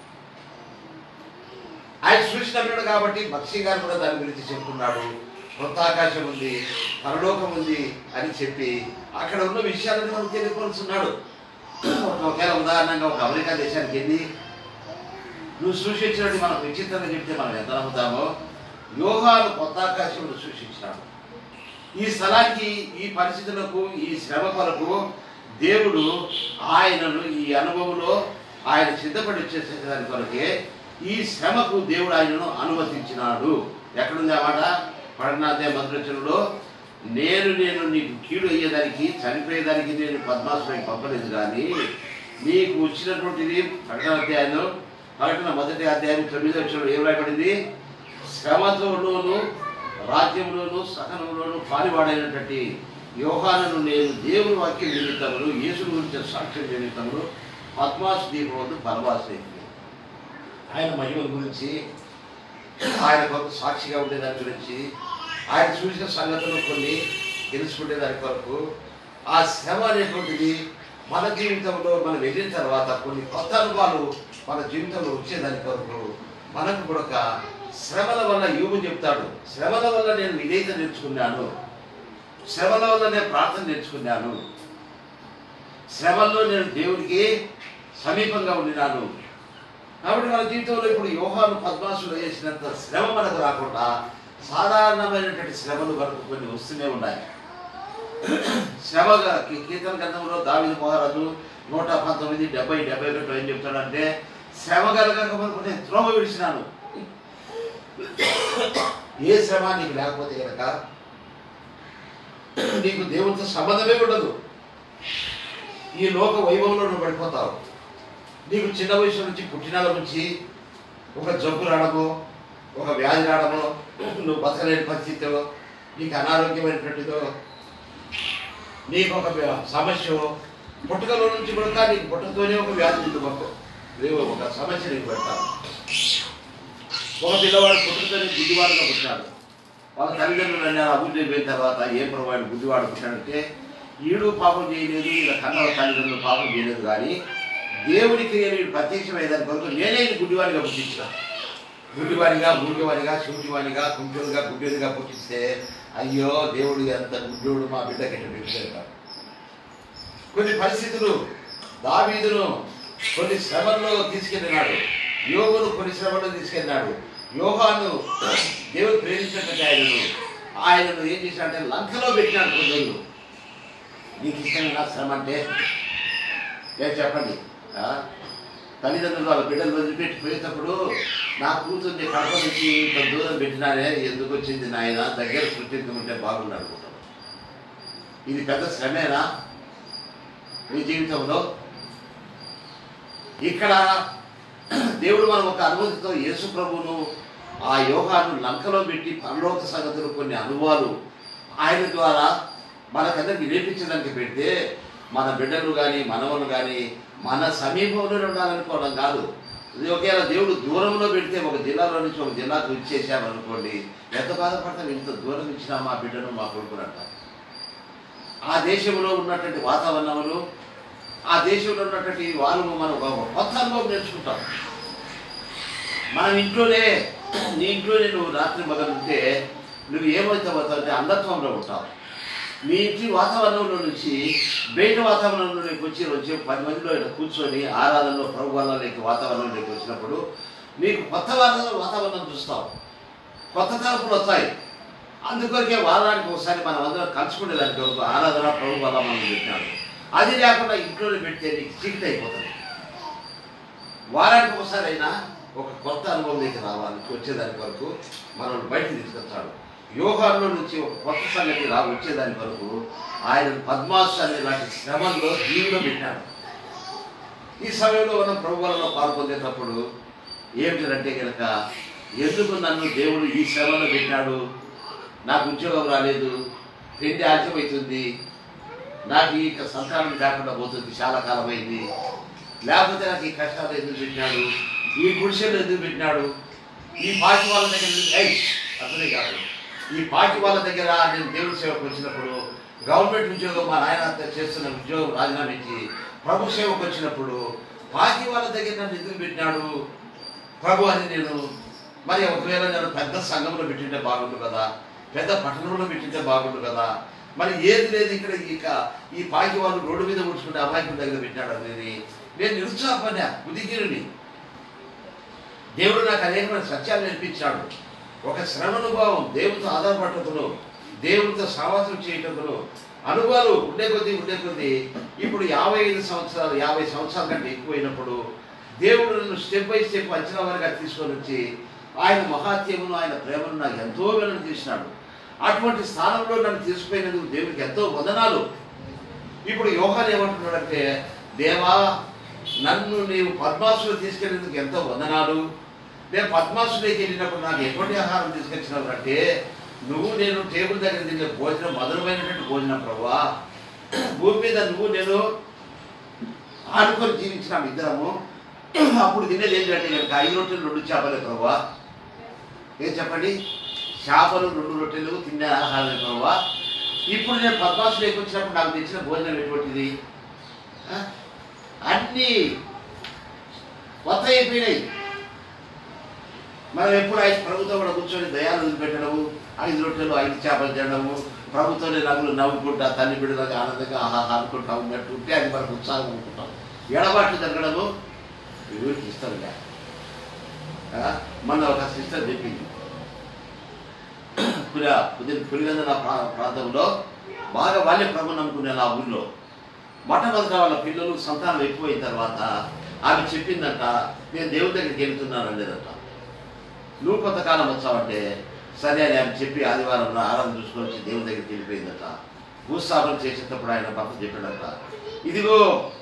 ఆయన సూచించినప్పుడు కాబట్టి బక్షి గారు కూడా దాని గురించి చెప్తున్నాడు కొత్త ఆకాశం ఉంది పరలోకం ఉంది అని చెప్పి అక్కడ ఉన్న విషయాలను మనకు తెలియపరుస్తున్నాడు ఒకవేళ ఉదాహరణంగా ఒక అమెరికా దేశానికి వెళ్ళి నువ్వు సూచించినట్టు మనకు విచిత్రంగా చెప్తే మనం ఎంత నమ్ముతామో యోగాలు కొత్త ఆకాశమును సూచించినాడు ఈ స్థలానికి ఈ పరిస్థితులకు ఈ శ్రమ కొరకు దేవుడు ఆయనను ఈ అనుభవంలో ఆయన సిద్ధపడి వచ్చేసేదాని కొరకే ఈ శ్రమకు దేవుడు ఆయనను అనుమతించినాడు ఎక్కడుంది ఆ మాట పడనాదే మంత్రచనులో నేను నేను నీకు కీడు అయ్యేదానికి చనిపోయేదానికి నేను పద్మాసుడికి పంపలేదు కానీ నీకు వచ్చినటువంటిది ప్రకటన అధ్యాయంలో ప్రకటన మొదటి అధ్యాయం తొమ్మిది వచ్చిన ఏం రాయబడింది శ్రమతోనూ రాజ్యంలోను సహనంలోను పారివాడైనటువంటి యోహానను నేను దేవుని వాక్యం నిమిత్తములు యేసుని గురించి సాక్ష్యం నిమిత్తములు పద్మాసు దీపం వద్ద పరమాశ్రయింది ఆయన మహిమ గురించి ఆయన కొరకు సాక్షిగా ఉండేదాని గురించి ఆయన చూసిన సంగతులు కొన్ని తెలుసుకునే దాని కొరకు ఆ శ్రమ అనేటువంటిది మన జీవితంలో మనం వెళ్ళిన తర్వాత కొన్ని కొత్త అనుభవాలు మన జీవితంలో వచ్చేదాని కొరకు మనకు కూడా ఒక శ్రమల వల్ల యోగు చెప్తాడు శ్రమల వల్ల నేను విధేయత నేర్చుకున్నాను శ్రమల వల్ల నేను ప్రార్థన నేర్చుకున్నాను శ్రమల్లో నేను దేవుడికి సమీపంగా ఉండినాను కాబట్టి మన జీవితంలో ఇప్పుడు యోహాను పద్మాసులు వేసినంత శ్రమ మనకు రాకుండా సాధారణమైనటువంటి శ్రమలు వరకు కొన్ని వస్తూనే ఉన్నాయి శ్రమగా కీ- కీర్తన గ్రంథంలో దావిది మహారాజు నూట పంతొమ్మిది డెబ్బై డెబ్బై రెండు ఏం చెప్తాడంటే శ్రమ కలగక మనకు నేను త్రోవ విడిచినాను ఏ శ్రమ నీకు లేకపోతే కనుక నీకు దేవునితో సంబంధమే ఉండదు ఈ లోక వైభవంలో నువ్వు పడిపోతావు నీకు చిన్న వయసు నుంచి పుట్టినాల నుంచి ఒక జబ్బు రావడమో ఒక వ్యాధి రావడమో నువ్వు బతకలేని పరిస్థితిలో నీకు అనారోగ్యమైనటువంటిదో నీకు ఒక వ్య- సమస్య పుట్టుకలో నుంచి కూడా నీకు పుట్టకతోనే ఒక వ్యాధి నీకు ఒక రేవో ఒక సమస్య నీకు పెడతాను ఒక పిల్లవాడు పుట్టుకతోనే గుడ్డివాడుగా పుట్టాడు వాళ్ళ తల్లిదండ్రులు అన్నారు అభివృద్ధి అయిపోయిన తర్వాత ఏ ప్రవాడు గుడ్డివాడు పుట్టాడంటే ఈడు పాపం చేయలేదు ఇలా కన్న తల్లిదండ్రులు పాపం చేయలేదు కానీ దేవునికి నేను ప్రత్యక్షమయ్యేదాని కొరకు నేనే ఈ గుడ్డివాడిగా పుట్టించిన గుడ్డివాడిగా మూడివాడిగా శూటివాడిగా కుంటుడుగా గుడ్డిగా పుట్టిస్తే అయ్యో దేవుడు ఎంత గుడ్డోడు మా బిడ్డకి ఎట్లా పెట్టారు కొన్ని పరిస్థితులు దావీదును కొన్ని శ్రమల్లో తీసుకెళ్ళినాడు యోగును కొన్ని శ్రమల్లో తీసుకెళ్ళినాడు యోగాను దేవుడు ప్రేమించినటువంటి ఆయనను ఆయనను ఏం చేశాడంటే లంకలో పెట్టినాడు కొన్ని రోజులు నీకు ఇష్టమైన శ్రమ అంటే ఏం చెప్పండి ఆ? తల్లిదండ్రులు వాళ్ళ బిడ్డలు వదిలిపెట్టి పోయేటప్పుడు నా కూతుర్ని కడప నుంచి ఇంత దూరం పెట్టినారే ఎందుకు వచ్చింది నాయన దగ్గర సృష్టించుకుంటే బాగుండు అనుకుంటాను ఇది పెద్ద శ్రమేనా మీ జీవితంలో ఇక్కడ దేవుడు మనం ఒక అనుమతితో యేసు ప్రభువును ఆ యోగాను లంకలో పెట్టి పరలోక సంగతులు కొన్ని అనుభవాలు ఆయన ద్వారా మనకందరికి నేర్పించడానికి పెడితే మన బిడ్డలు కానీ మనవలు కానీ మన సమీపంలో ఉండాలనుకోవడం కాదు ఇది ఒకవేళ దేవుడు దూరంలో పెడితే ఒక జిల్లాలో నుంచి ఒక జిల్లాకు ఇచ్చేసామనుకోండి ఎంత బాధపడతాం ఇంత దూరం ఇచ్చినా మా బిడ్డను మా కొడుకుని అంటాం ఆ దేశంలో ఉన్నటువంటి వాతావరణములు ఆ దేశంలో ఉన్నటువంటి వారు మనం ఒక కొత్త అనుభవం నేర్చుకుంటాం మనం ఇంట్లోనే నీ ఇంట్లోనే నువ్వు రాత్రి మొదలు ఉంటే నువ్వు ఏమవుతావు అంటే అంధత్వంలో ఉంటావు మీ ఇంటి వాతావరణంలో నుంచి బయట వాతావరణంలోకి వచ్చి వచ్చి పది మందిలో ఇలా కూర్చొని ఆరాధనలో ప్రభు వల్లకి వాతావరణంలోకి వచ్చినప్పుడు నీకు కొత్త వాతావరణం వాతావరణం చూస్తావు కొత్త తలుపులు వస్తాయి అందుకొరకే వారానికి ఒకసారి మనం అందరం కలుసుకునేదానికి ఒక ఆరాధన ప్రభు వల్ల మనం పెట్టాడు అది లేకుండా ఇంట్లోనే పెడితే నీకు చీకటి అయిపోతుంది వారానికి ఒకసారి అయినా ఒక కొత్త అనుభవంలోకి రావాలి వచ్చేదాని వరకు మనం బయటకు తీసుకొచ్చాడు యోగాల్లో నుంచి ఒక కొత్త సంగతి రా వచ్చేదాని వరకు ఆయన పద్మాసు అనే లాంటి శ్రమంలో జీవులో పెట్టాడు ఈ సమయంలో మనం ప్రభువులలో పాల్పొందేటప్పుడు ఏమిటంటే కనుక ఎందుకు నన్ను దేవుడు ఈ శ్రమలో పెట్టాడు నాకు ఉద్యోగం రాలేదు పెళ్లి ఆలస్యమవుతుంది నాకు ఈ సంతానం కాకుండా పోతుంది చాలా కాలం అయింది లేకపోతే నాకు ఈ కష్టాలు ఎందుకు పెట్టినాడు ఈ గుడిసెలు ఎందుకు పెట్టినాడు ఈ పాటి వాళ్ళ దగ్గర ఎందుకు- ఏయ్, అసలే కాదు ఈ పాటి వాళ్ళ దగ్గర నేను దేవుడి సేవకు వచ్చినప్పుడు గవర్నమెంట్ ఉద్యోగం మా నాయన చేస్తున్న ఉద్యోగం రాజీనామా ఇచ్చి ప్రభు సేవకు వచ్చినప్పుడు పాటి వాళ్ళ దగ్గర నన్ను ఎందుకు పెట్టినాడు ప్రభు అని నేను మరి ఒకవేళ నేను పెద్ద సంఘంలో పెట్టింటే బాగుండు కదా పెద్ద పట్టణంలో పెట్టింటే బాగుండు కదా మరి ఏది లేదు ఇక్కడ ఇక ఈ పాకి వాళ్ళు రోడ్డు మీద ముడుచుకుంటే అమాయకుల దగ్గర పెట్టాడు అనేది నేను నిరుత్సాహపడినా బుద్ధిగిరిని దేవుడు నాకు అనేకమైన సత్యాలు నేర్పించాడు ఒక శ్రమానుభవం దేవుడితో ఆధారపడటకును దేవుడితో సావాసం చేయటకును అనుభవాలు ఉండే కొద్దీ ఉండే కొద్దీ ఇప్పుడు యాభై ఐదు సంవత్సరాలు యాభై సంవత్సరాల కంటే ఎక్కువైనప్పుడు దేవుడు నన్ను స్టెప్ బై స్టెప్ అంచనా వరకు తీసుకొని వచ్చి ఆయన మహాత్యమును ఆయన ప్రేమను నాకు ఎంతో వెనక్కి తీసినాడు అటువంటి స్థానంలో నన్ను తీసుకుపోయినందుకు దేవునికి ఎంతో వందనాలు ఇప్పుడు యోహాన్ ఏమంటున్నాడంటే దేవా నన్ను నీవు పద్మాసులు తీసుకెళ్ళేందుకు ఎంతో వందనాలు నేను పద్మాసులోకి వెళ్ళినప్పుడు నాకు ఎటువంటి ఆహారం తీసుకొచ్చినావు అంటే నువ్వు నేను టేబుల్ దగ్గర తినే భోజనం మధురమైనటువంటి భోజనం ప్రభువా భూమి మీద నువ్వు నేను ఆడుకొని జీవించినాం ఇద్దరము అప్పుడు తినేది ఏంటంటే కనుక ఐదు రొట్టెలు రెండు చేపలే ప్రభువా ఏం చెప్పండి చేపలు రెండు రొట్టెలు తినే ఆహారం ప్రభువా ఇప్పుడు నేను పద్మాసులోకి వచ్చినప్పుడు నాకు తెచ్చిన భోజనం ఎటువంటిది ఆ? అన్నీ కొత్త అయిపోయినాయి మనం ఎప్పుడు ఐదు ప్రభుత్వం కూడా కూర్చొని దయాలు వదిలిపెట్టడము ఐదు రొట్టెలు ఐదు చేపలు తినడము ప్రభుత్వం నవ్వులు నవ్వుకుంటా తల్లి బిడ్డలకు ఆనందంగా ఆహాహా అనుకుంటా ఉన్నట్టు ఉంటే అది మనకు ఉత్సాహం అనుకుంటాం ఎడబాట్లు జరగడము ఎవరికి ఇస్తారుగా ఆ? మన ఒక సిస్టర్ చెప్పింది పులిగా పులిగంద ప్రాంతంలో బాగా వాళ్ళే ప్రభు నమ్ముకునే ఆ ఊళ్ళో మొట్టమొదట వాళ్ళ పిల్లలు సంతానం ఎక్కువైన తర్వాత ఆమె చెప్పిందంట నేను దేవుడి దగ్గరికి వెళ్తున్నాను అనేదంట నువ్వు కొంతకాలం వచ్చావంటే సరే అని ఆమె చెప్పి ఆదివారం ఆరాధన చూసుకొని వచ్చి దేవుడి దగ్గరికి వెళ్ళిపోయిందట భూస్థాపన చేసేటప్పుడు ఆయన భర్త చెప్పాడట ఇదిగో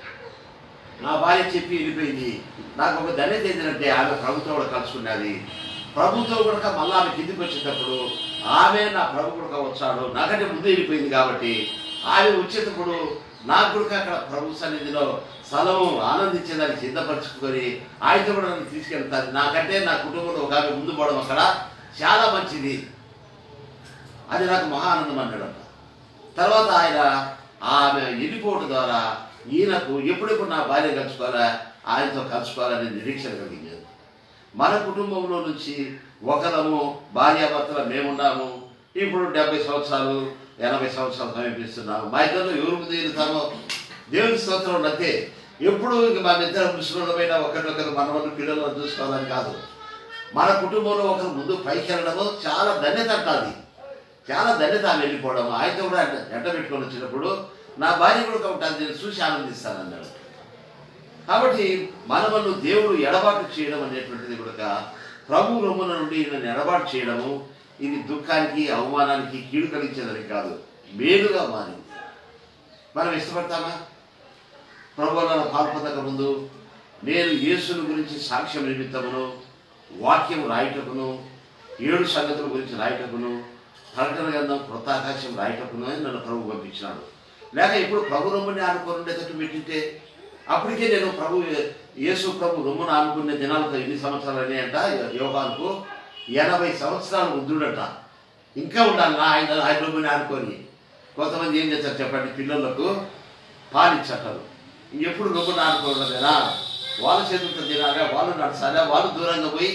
నా భార్య చెప్పి వెళ్ళిపోయింది నాకు ఒక ధన్యత ఏంటంటే ఆమె ప్రభుత్వం కూడా కలుసుకున్నది ప్రభుత్వం కూడా మళ్ళీ ఆమె కిందికి వచ్చేటప్పుడు ఆమె నా ప్రభు కూడా వచ్చాడు నాకంటే ముందు వెళ్ళిపోయింది కాబట్టి ఆమె వచ్చేటప్పుడు నాకు కూడా అక్కడ ప్రభు సన్నిధిలో స్థలం ఆనందించేదానికి సిద్ధపరచుకొని ఆయనతో కూడా నన్ను తీసుకెళ్తాను నాకంటే నా కుటుంబంలో ఒక ఆమె ముందు పోవడం అక్కడ చాలా మంచిది అది నాకు మహా ఆనందం అన్నాడంట తర్వాత ఆయన ఆమె వెళ్ళిపోవడం ద్వారా ఈయనకు ఎప్పుడెప్పుడు నా భార్య కలుసుకోవాలా ఆయనతో కలుసుకోవాలనే నిరీక్షణ కలిగింది మన కుటుంబంలో నుంచి ఒకరము భార్యాభర్తలు మేమున్నాము ఇప్పుడు డెబ్బై సంవత్సరాలు ఎనభై సంవత్సరాలు సమీపిస్తున్నాము మా ఇద్దరు ఎవరు తీరుతామో దేవుని స్తోత్రం అంతే ఎప్పుడు ఇంక మన ఇద్దరు ముసలిమైన ఒకరినొకరు మనవలు పిల్లలను చూసుకోవాలని కాదు మన కుటుంబంలో ఒకరు ముందు పైకి వెళ్ళడము చాలా ధన్యత అంటాది చాలా ధన్యత ఆమె వెళ్ళిపోవడం ఆయనతో కూడా ఎంట పెట్టుకొని వచ్చినప్పుడు నా భార్య కూడా ఉంటుంది నేను చూసి ఆనందిస్తాను అన్నాడు కాబట్టి మనవలను దేవుడు ఎడబాటు చేయడం అనేటువంటిది కూడా ప్రభు రొమ్మున నుండి ఈయనను ఎడబాటు చేయడము ఇది దుఃఖానికి అవమానానికి కీడు కలిగించేదని కాదు మేలుగా మారింది మనం ఇష్టపడతామా ప్రభువులను పాల్పొందక ముందు నేను యేసుని గురించి సాక్ష్యం నిమిత్తమును వాక్యం రాయటకును ఏడు సంగతుల గురించి రాయటకును ప్రకటన గ్రంథం కృత ఆకాశం రాయటకును అని నన్ను ప్రభు పంపించినాడు లేక ఇప్పుడు ప్రభు రొమ్ముని ఆనుకొని ఉండేటట్టు పెట్టింటే అప్పటికే నేను ప్రభు యేసు ప్రభు రొమ్మును ఆనుకునే దినాలతో ఎన్ని సంవత్సరాలు అయినాయంట యోగాలకు ఎనభై సంవత్సరాలు వృద్ధుడట ఇంకా ఉండాలి ఆయన ఆయన రొమ్ముని ఆనుకొని కొంతమంది ఏం చేస్తారు చెప్పండి పిల్లలకు పాలిచ్చటరు ఎప్పుడు రొమ్మును ఆనుకోవడమేనా వాళ్ళ చేతులతో తినాలా వాళ్ళు నడచాలా వాళ్ళు దూరంగా పోయి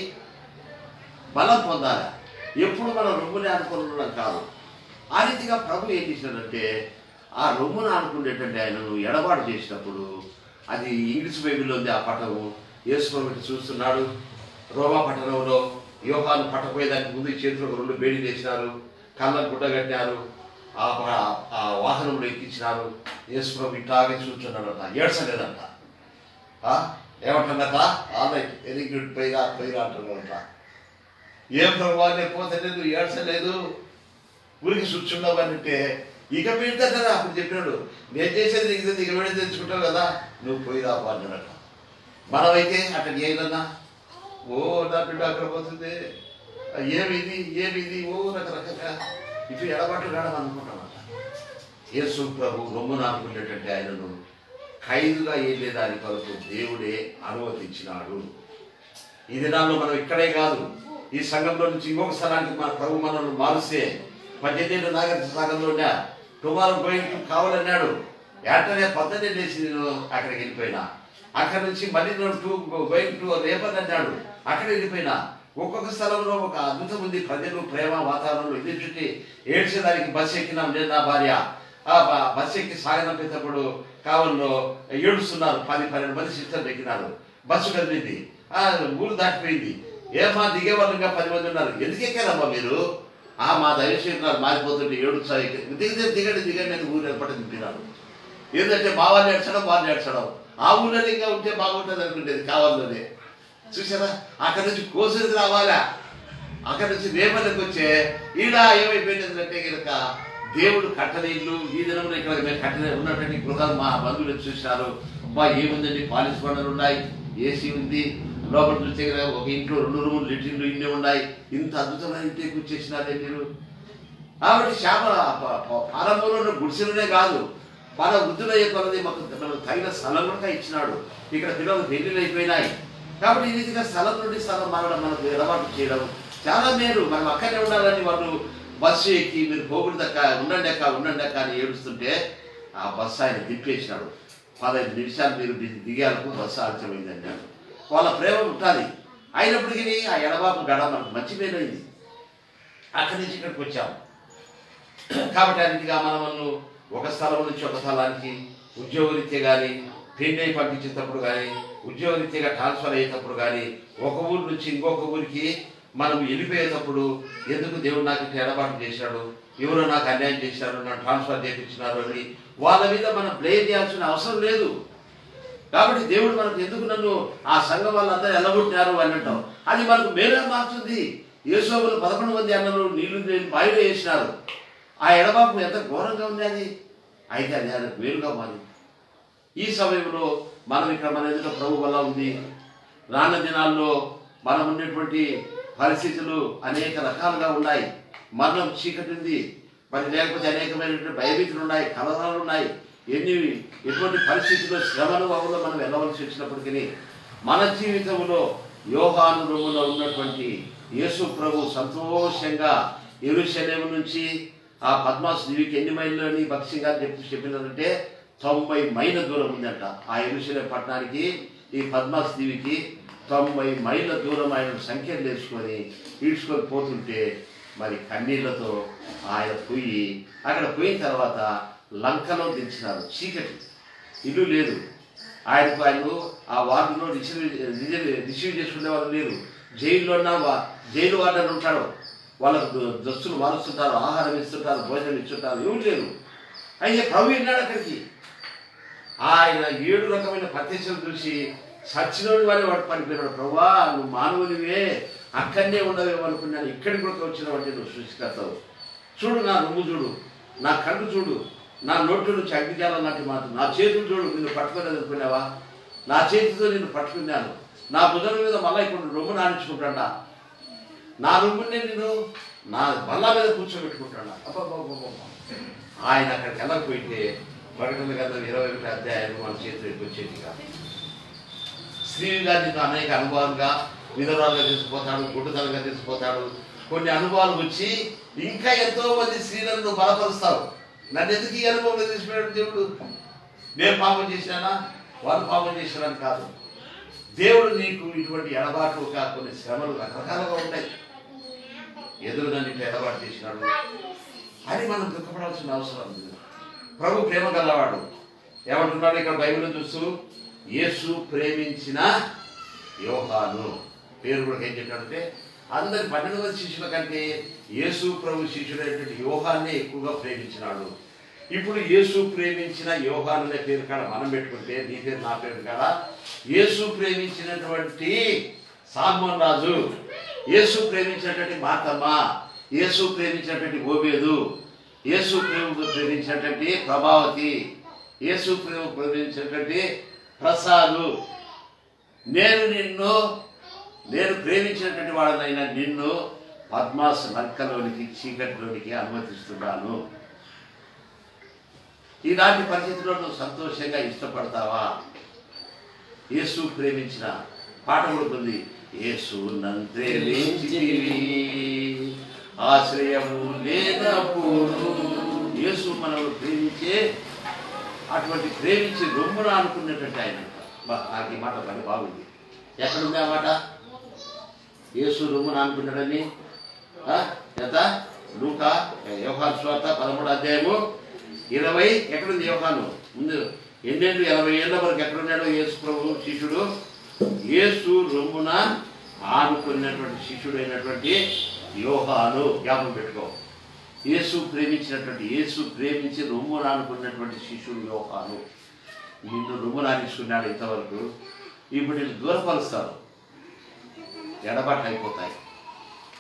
బలం పొందాలి ఎప్పుడు మనం రొమ్ముని ఆనుకొని ఉండడం కాదు ఆ రీతిగా ప్రభు ఏం చేశాడంటే ఆ రొమ్మును ఆనుకునేటంటే ఆయనను ఎడబాటు చేసినప్పుడు అది ఇంగ్లీష్ బైబిల్లో ఉంది ఆ పటము యేసుప్రభు చూస్తున్నాడు రోమా పట్టణంలో యోహాను పట్టపోయేదానికి ముందు చేతిలో ఒక రెండు బేడీలు వేసినారు కళ్ళకు గుడ్డ కట్టినారు ఆ ప- ఆ వాహనంలో ఎక్కించినారు యేసుప్రభు ఇట్లాగే చూస్తున్నాడట ఏడ్చలేదంట ఆ? ఏమంటున్నట ఆల్రైట్ వెరీ గుడ్ పోయిరా పోయిరా అంటున్నాడట ఏం ప్రభావ నేను పోతే నేను ఏడ్చలేదు ఊరికి కూర్చున్నావు అంటే ఇక పెడితే కదా అప్పుడు చెప్పినాడు నేను చేసేది నీకు తెలియదు, ఇక పెడితే తెచ్చుకుంటావు కదా నువ్వు పోయిరా అన్నట మనమైతే అక్కడ ఏదన్నా ఓ నా బిడ్డ అక్కడ పోతుంది ఆ, ఏమిది ఏమిది ఓ రకరకంగా ఇటు ఎడబాటు కాడం అనుకుంటామట యేసు ప్రభు రొమ్మున అనుకునేటంటే ఆయనను ఖైదుగా ఏలేదాని కొరకు దేవుడే అనుమతించినాడు ఈ దినాల్లో మనం ఇక్కడే కాదు ఈ సంఘంలో నుంచి ఇంకొక స్థలానికి మన ప్రభు మనల్ని మారుస్తే పద్దెనిమిది నాగరిక సంఘంలోనే టుమారో గోయింగ్ కావాలన్నాడు వెంటనే పద్దెనే లేచి నేను అక్కడికి వెళ్ళిపోయినా అక్కడి నుంచి మళ్ళీ నేను టూ గోయింగ్ టు రేపని అన్నాడు అక్కడ వెళ్ళిపోయినా ఒక్కొక్క స్థలంలో ఒక అద్భుతం ఉంది ప్రజలు ప్రేమ వాతావరణంలో ఇది చుట్టి ఏడ్చేదానికి బస్సు ఎక్కినాం నేను నా భార్య ఆ బ- బస్సు ఎక్కి సాగనంపేటప్పుడు కావల్లో ఏడుస్తున్నారు పది పన్నెండు మంది సిస్టర్లు ఎక్కినారు బస్సు కదిలింది ఆ ఊరు దాటిపోయింది ఏమా దిగే వాళ్ళు ఇంకా పది మంది ఉన్నారు ఎందుకు ఎక్కారమ్మా మీరు ఆ మా దయచేసి మారిపోతుంటే ఏడు దిగితే దిగండి దిగండి అని ఊరు ఏర్పడి దింపినారు ఏంటంటే మా వాళ్ళు ఏడ్చడం వాళ్ళు ఏడ్చడం ఆ ఊళ్ళో ఇంకా ఉంటే బాగుంటుంది అనుకుంటేది కావాలనే చూసారా అక్కడి నుంచి కోసరికి రావాలా అక్కడి నుంచి రేపటికి వచ్చే ఈడ ఏమైపోయిందంటే కనుక దేవుడు కట్టని ఇల్లు ఈ దినంలో ఇక్కడ మేము కట్టిన ఉన్నటువంటి గృహాలు మా బంధువులు చూసినారు మా ఏముందండి పాలిస్ బండలు ఉన్నాయి ఏసీ ఉంది లోపల చూస్తే కనుక ఒక ఇంట్లో రెండు రూములు లిటిన్లు ఇన్ని ఉన్నాయి ఇంత అద్భుతమైన ఇంటికి వచ్చేసినారే మీరు కాబట్టి శాప ప్రారంభంలో ఉన్న గుడిసెలనే కాదు మన వృద్ధులయ్యే కొలది మాకు మనకు తగిన స్థలం కూడా ఇచ్చినాడు ఇక్కడ పిల్లలు పెళ్లిళ్ళు అయిపోయినాయి కాబట్టి ఈ రీతిగా స్థలం నుండి స్థలం మారడం మనకు ఎడబాటు చేయడం చాలా మేలు మనం అక్కడే ఉండాలని వాళ్ళు బస్సు ఎక్కి మీరు పోగుడు దక్క ఉండండి అక్క ఉండండి అక్క అని ఏడుస్తుంటే ఆ బస్సు ఆయన దింపేసినాడు పదహైదు నిమిషాలు మీరు ది- దిగాలకు బస్సు ఆలస్యమైంది అన్నాడు వాళ్ళ ప్రేమ ఉంటుంది అయినప్పటికీ ఆ ఎడబాపు గడ మనకు మంచి మేలైంది అక్కడి నుంచి ఇక్కడికి వచ్చాము కాబట్టి అన్నిటిగా మనము ఒక స్థలం నుంచి ఒక స్థలానికి ఉద్యోగరీత్యా కానీ పెళ్ళి పంపించేటప్పుడు కానీ ఉద్యోగరీత్యాగా ట్రాన్స్ఫర్ అయ్యేటప్పుడు కానీ ఒక ఊరు నుంచి ఇంకొక ఊరికి మనం వెళ్ళిపోయేటప్పుడు ఎందుకు దేవుడు నాకు ఇట్లా ఎడబాటు చేశాడు ఎవరో నాకు అన్యాయం చేశారు నన్ను ట్రాన్స్ఫర్ చేయించినారు అని వాళ్ళ మీద మనం బ్లేమ్ చేయాల్సిన అవసరం లేదు కాబట్టి దేవుడు మనకు ఎందుకు నన్ను ఆ సంఘం వాళ్ళందరూ ఎల్లగొట్టినారు అని అంటాం అది మనకు మేలుగా మారుతుంది యేసోబులు పదకొండు మంది అన్నలు నీళ్లు నీళ్ళు బావిలో వేసినారు ఆ ఎడబాపు ఎంత ఘోరంగా ఉంది అది అయితే అది ఆయనకు మేలుగా మారింది ఈ సమయంలో మనం ఇక్కడ మన ఎదుట ప్రభు వల్ల ఉంది రాన్న దినాల్లో మనం ఉన్నటువంటి పరిస్థితులు అనేక రకాలుగా ఉన్నాయి మరణం చీకటి ఉంది మరి లేకపోతే అనేకమైనటువంటి భయభీతులు ఉన్నాయి కలవరాలు ఉన్నాయి ఎన్ని ఎటువంటి పరిస్థితుల్లో శ్రమను బాబులో మనం వెళ్ళవలసి వచ్చినప్పటికీ మన జీవితంలో యోహాను రూములో ఉన్నటువంటి యేసు ప్రభు సంతోషంగా ఎరుశలేము నుంచి ఆ పద్మాస్ దీవికి ఎన్ని మైళ్ళు అని భక్సి గారు చెప్పి చెప్పినారంటే తొంభై మైళ్ళ దూరం ఉందంట ఆ ఎరుశలేం పట్టణానికి ఈ పద్మాస్ దీవికి తొంభై మైళ్ళ దూరం ఆయన సంఖ్యలు వేసుకొని ఈడ్చుకొని పోతుంటే మరి కన్నీళ్లతో ఆయన పోయి అక్కడ పోయిన తర్వాత లంకలో దించినారు చీకటి ఇల్లు లేదు ఆయనకు ఆయన ఆ వార్డులో రిసీవ్ రిసీవ్ రిసీవ్ చేసుకునే వాళ్ళు లేరు జైల్లో ఉన్న వా- జైలు వార్డర్ ఉంటాడు వాళ్ళకు దు- దుస్తులు మారుస్తుంటారు ఆహారం ఇస్తుంటారు భోజనం ఇస్తుంటారు ఎవరు లేరు అయితే ప్రభు వెళ్ళాడు అక్కడికి ఆయన ఏడు రకమైన ప్రత్యక్షలు చూసి సచ్చినోడి వారి వాడు పడిపోయినాడు ప్రభా నువ్వు మానవునివే అక్కడనే ఉండవేమో అనుకున్నాను ఇక్కడికి కూడా వచ్చినావు అంటే నువ్వు సృష్టికర్తావు చూడు నా రొమ్ము చూడు నా కళ్ళు చూడు నా నోట్లో నుంచి అగ్నిజాలం లాంటి మాట నా చేతులు చూడు నిన్ను పట్టుకోలేదు అనుకున్నావా నా చేతితో నిన్ను పట్టుకున్నాను నా భుజం మీద మళ్ళీ ఇప్పుడు రొమ్ము నానించుకుంటాడా నా రొమ్మునే నేను నా బల్ల మీద కూర్చోబెట్టుకుంటాడా అబ్బబ్బబ్బబ్బ. ఆయన అక్కడికి వెళ్ళకపోయింటే ప్రకటన గత ఇరవై ఒకటి అధ్యాయాలు మన చేతిలోకి వచ్చేది కాదు స్త్రీ గారిని అనేక అనుభవాలుగా విధురాలుగా తీసుకుపోతాడు గుడ్డుదలుగా తీసుకుపోతాడు కొన్ని అనుభవాలు వచ్చి ఇంకా ఎంతో మంది స్త్రీలను నువ్వు బలపరుస్తావు నన్ను ఎందుకు ఈ అనుభవంలో తీసుకున్నాడు దేవుడు నేను పాపం చేశానా వాళ్ళు పాపం చేశారని కాదు దేవుడు నీకు ఇటువంటి ఎడబాటుగా కొన్ని శ్రమలు రకరకాలుగా ఉంటాయి ఎదురు నన్ను ఇట్లా ఎడబాటు చేసినాడు అని మనం దుఃఖపడాల్సిన అవసరం ఉంది ప్రభు ప్రేమ గలవాడు ఏమంటున్నాడు ఇక్కడ బైబిల్ చూస్తూ యేసు ప్రేమించిన యోహాను పేరు కూడా ఏం చెప్పాడంటే అందరి పన్నెండు మంది శిష్యుల కంటే యేసు ప్రభు శిష్యుడైనటువంటి యోహాన్నే ఎక్కువగా ప్రేమించినాడు ఇప్పుడు యేసు ప్రేమించిన యోహాన్ అనే పేరు కాడ మనం పెట్టుకుంటే నీ పేరు నా పేరు కాడ యేసు ప్రేమించినటువంటి సాల్మోన్ రాజు యేసు ప్రేమించినటువంటి మాతమ్మ యేసు ప్రేమించినటువంటి ఓబేదు యేసు ప్రేమ ప్రేమించినటువంటి ప్రభావతి యేసు ప్రేమ ప్రేమించినటువంటి ప్రసాదు నేను నిన్ను నేను ప్రేమించినటువంటి వాడనైనా నిన్ను పద్మాస్ నక్కలోనికి చీకటిలోనికి అనుమతిస్తున్నాను ఇలాంటి పరిస్థితుల్లో నువ్వు సంతోషంగా ఇష్టపడతావా యేసు ప్రేమించిన పాట కూడా ఉంది యేసు నంత్రేలించితివి ఆశ్రయము లేనప్పుడు యేసు మనల్ని ప్రేమించే అటువంటి ప్రేమించి రొమ్మున అనుకున్నటువంటి ఆయన బా, నాకు ఈ మాట పని బాగుంది ఎక్కడుంది ఆ మాట యేసు రొమ్మున అనుకున్నాడని ఆ? ఎంత లూకా యోహాను స్వార్త పదమూడు అధ్యాయము ఇరవై ఎక్కడుంది యోహాను ముందు ఎన్నేళ్ళు ఎనభై ఏళ్ళ వరకు ఎక్కడున్నాడు యేసు ప్రభు శిష్యుడు యేసు రొమ్మున ఆనుకున్నటువంటి శిష్యుడైనటువంటి యోహాను జ్ఞాపకం పెట్టుకో యేసు ప్రేమించినటువంటి యేసు ప్రేమించి రొమ్ము రానుకున్నటువంటి శిష్యుడు యోహాను నిన్ను రొమ్ము రాణించుకున్నాడు ఇంతవరకు ఇప్పుడు నేను దూరపరుస్తాను ఎడబాట్లు అయిపోతాయి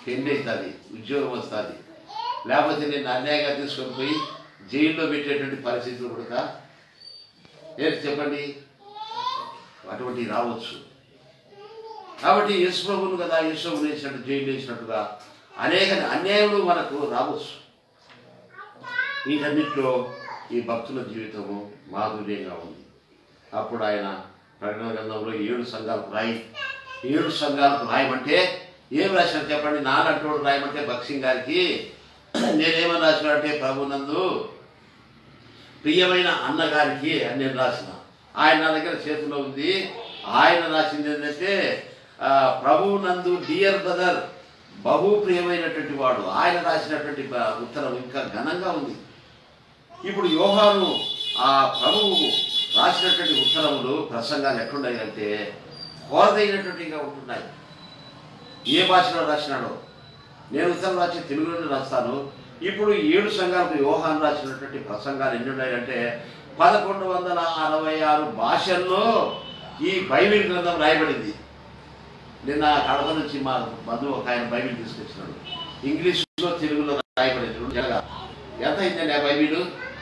పెళ్లి అవుతుంది ఉద్యోగం వస్తుంది లేకపోతే నేను అన్యాయంగా తీసుకొని పోయి జైల్లో పెట్టేటువంటి పరిస్థితులు కూడా ఏంటి చెప్పండి అటువంటి రావచ్చు కాబట్టి యేసుప్రభువును కదా యేసుప్రభుని వేసినట్టు జైలు వేసినట్టుగా అనేక అన్యాయములు మనకు రావచ్చు వీటన్నిటిలో ఈ భక్తుల జీవితము మాధుర్యంగా ఉంది అప్పుడు ఆయన ప్రకటన గ్రంథంలో ఏడు సంఘాలకు రాయి ఏడు సంఘాలకు రాయమంటే ఏం రాశారు చెప్పండి నాలంటోడు రాయమంటే భక్సింగ్ గారికి నేనేమని రాసినంటే ప్రభునందు ప్రియమైన అన్నగారికి అని నేను రాసిన ఆయన నా దగ్గర చేతిలో ఉంది ఆయన రాసింది ఏంటంటే ఆ, ప్రభువు నందు డియర్ బ్రదర్ బహు ప్రియమైనటువంటి వాడు ఆయన రాసినటువంటి బ- ఉత్తరం ఇంకా ఘనంగా ఉంది ఇప్పుడు యోహాను ఆ ప్రభువు రాసినటువంటి ఉత్తరములు ప్రసంగాలు ఎట్లున్నాయి అంటే కోరదైనటువంటిగా ఉంటున్నాయి ఏ భాషలో రాసినాడో నేను ఉత్తరం రాసి తెలుగులోనే రాస్తాను ఇప్పుడు ఏడు సంఘాలకు యోహాను రాసినటువంటి ప్రసంగాలు ఎన్ని ఉన్నాయంటే పదకొండు వందల అరవై ఆరు భాషల్లో ఈ బైబిల్ గ్రంథం రాయబడింది నిన్న కడప నుంచి మా బంధువు ఒక ఆయన బైబిల్ తీసుకొచ్చినాడు ఇంగ్లీష్లో తెలుగులో రాయబడింది రెండు జరగా ఎంత అయిందండి ఆ బైబిల్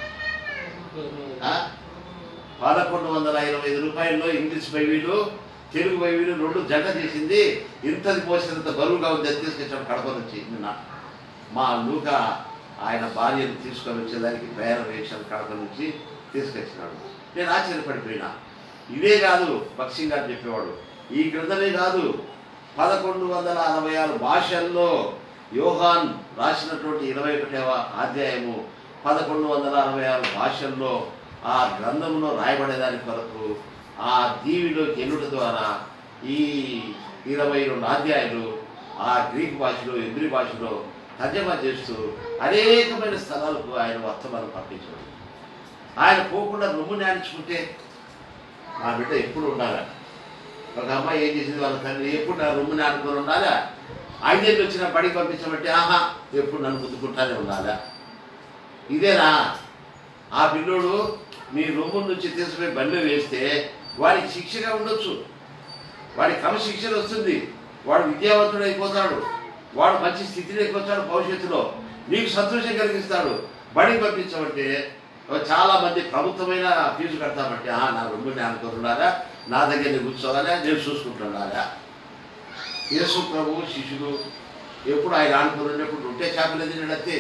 ఆ? పదకొండు వందల ఇరవై ఐదు రూపాయల్లో ఇంగ్లీష్ బైబిల్ తెలుగు బైబిల్ రెండు జంట చేసింది ఇంతది పోసినంత బరువుగా ఉంది అది తీసుకొచ్చాడు కడప నుంచి నిన్న మా లూక ఆయన భార్యను తీసుకొని వచ్చేదానికి ప్రయాణం వేశాను కడప నుంచి తీసుకొచ్చినాడు నేను ఆశ్చర్యపడిపోయినా ఇదే కాదు బక్సింగ్ గారు చెప్పేవాడు ఈ గ్రంథమే కాదు పదకొండు వందల అరవై ఆరు భాషల్లో యోహాన్ రాసినటువంటి ఇరవై ఒకటవ అధ్యాయము పదకొండు వందల అరవై ఆరు భాషల్లో ఆ గ్రంథంలో రాయబడేదాని కొరకు ఆ దీవిలోకి ఎన్నుట ద్వారా ఈ ఇరవై రెండు అధ్యాయులు ఆ గ్రీక్ భాషలో ఎబ్రి భాషలో తర్జమా చేస్తూ అనేకమైన స్థలాలకు ఆయన వర్తమానం పంపించాడు ఆయన పోకుండా రొమ్ము నేర్చుకుంటే మా బిడ్డ ఎప్పుడు ఉండాలి ఒక అమ్మాయి ఏం చేసింది వాళ్ళ తండ్రి ఎప్పుడు నా రొమ్ముని ఆడుకొని ఉండాలా ఐదేళ్ళు వచ్చిన బడికి పంపించమంటే ఆహా ఎప్పుడు నన్ను గుద్దుకుంటానే ఉండాలా ఇదేనా ఆ పిల్లోడు మీ రొమ్ము నుంచి తీసుకుపోయి బండిలో వేస్తే వాడికి శిక్షగా ఉండొచ్చు వాడికి క్రమశిక్షణ వస్తుంది వాడు విద్యావంతుడు అయిపోతాడు వాడు మంచి స్థితిలోకి వచ్చాడు భవిష్యత్తులో నీకు సంతోషం కలిగిస్తాడు బడికి పంపించమంటే చాలా మంది ప్రభుత్వమైన ఫీజు కడతామంటే "ఆ, నా రొమ్ముని అనుకుంటున్నారా నా దగ్గర కూర్చోవాలా నేను చూసుకుంటున్నారా యేసు ప్రభు శిష్యులు ఎప్పుడు ఆయన ఆడుకున్నప్పుడు రొట్టె చేపలు తిన్నాడు అంతే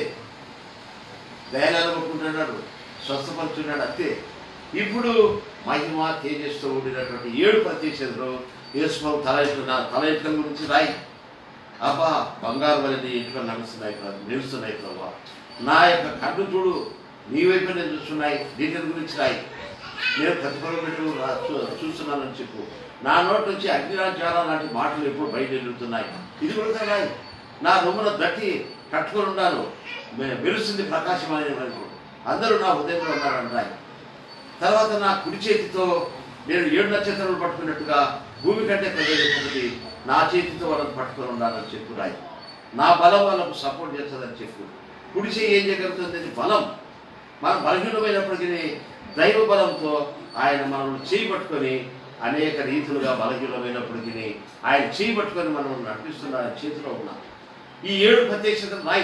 దయాలను కొట్టుకుంటున్నాడు స్వస్థపరుచున్నాడు అంతే ఇప్పుడు మహిమ తేజస్తో ఉండినటువంటి ఏడు ప్రత్యక్షతలు యేసుప్రభు తల ఎత్తున తల ఎత్తుల గురించి రాయి అబ్బా బంగారు వల్ల నీ ఇంట్లో నడుస్తున్నాయి ప్రభు నిలుస్తున్నాయి ప్రభా నా యొక్క కన్ను చూడు నీ వైపు నేను చూస్తున్నాయి దీని గురించి రాయి నేను ప్రతిఫలం పెట్టు రా- చూ- చూస్తున్నానని చెప్పు నా నోటి నుంచి అగ్నిరాజ్యాల లాంటి మాటలు ఎప్పుడు బయట వెళ్తున్నాయి ఇది కూడా రాయి నా రొమ్మున దట్టి కట్టుకొని ఉన్నాను మె- మెరుస్తుంది ప్రకాశం అనే వరకు అందరూ నా హృదయంలో ఉన్నారని రాయి తర్వాత నా కుడి చేతితో నేను ఏడు నక్షత్రాలు పట్టుకున్నట్టుగా భూమి కంటే పెద్దది నా చేతితో వాళ్ళని పట్టుకొని ఉండాలని చెప్పు రాయి నా బలం వాళ్ళకు సపోర్ట్ చేస్తుందని చెప్పు కుడి చేయి ఏం చేయగలుగుతుంది అది బలం మనం బలహీనమైనప్పటికీ దైవ బలంతో ఆయన మనల్ని చేయి పట్టుకొని అనేక రీతులుగా బలహీనమైనప్పటికీ ఆయన చేయి పట్టుకొని మనం నడిపిస్తున్న ఆయన చేతిలో ఉన్నాం ఈ ఏడు ప్రత్యక్షతలు రాయి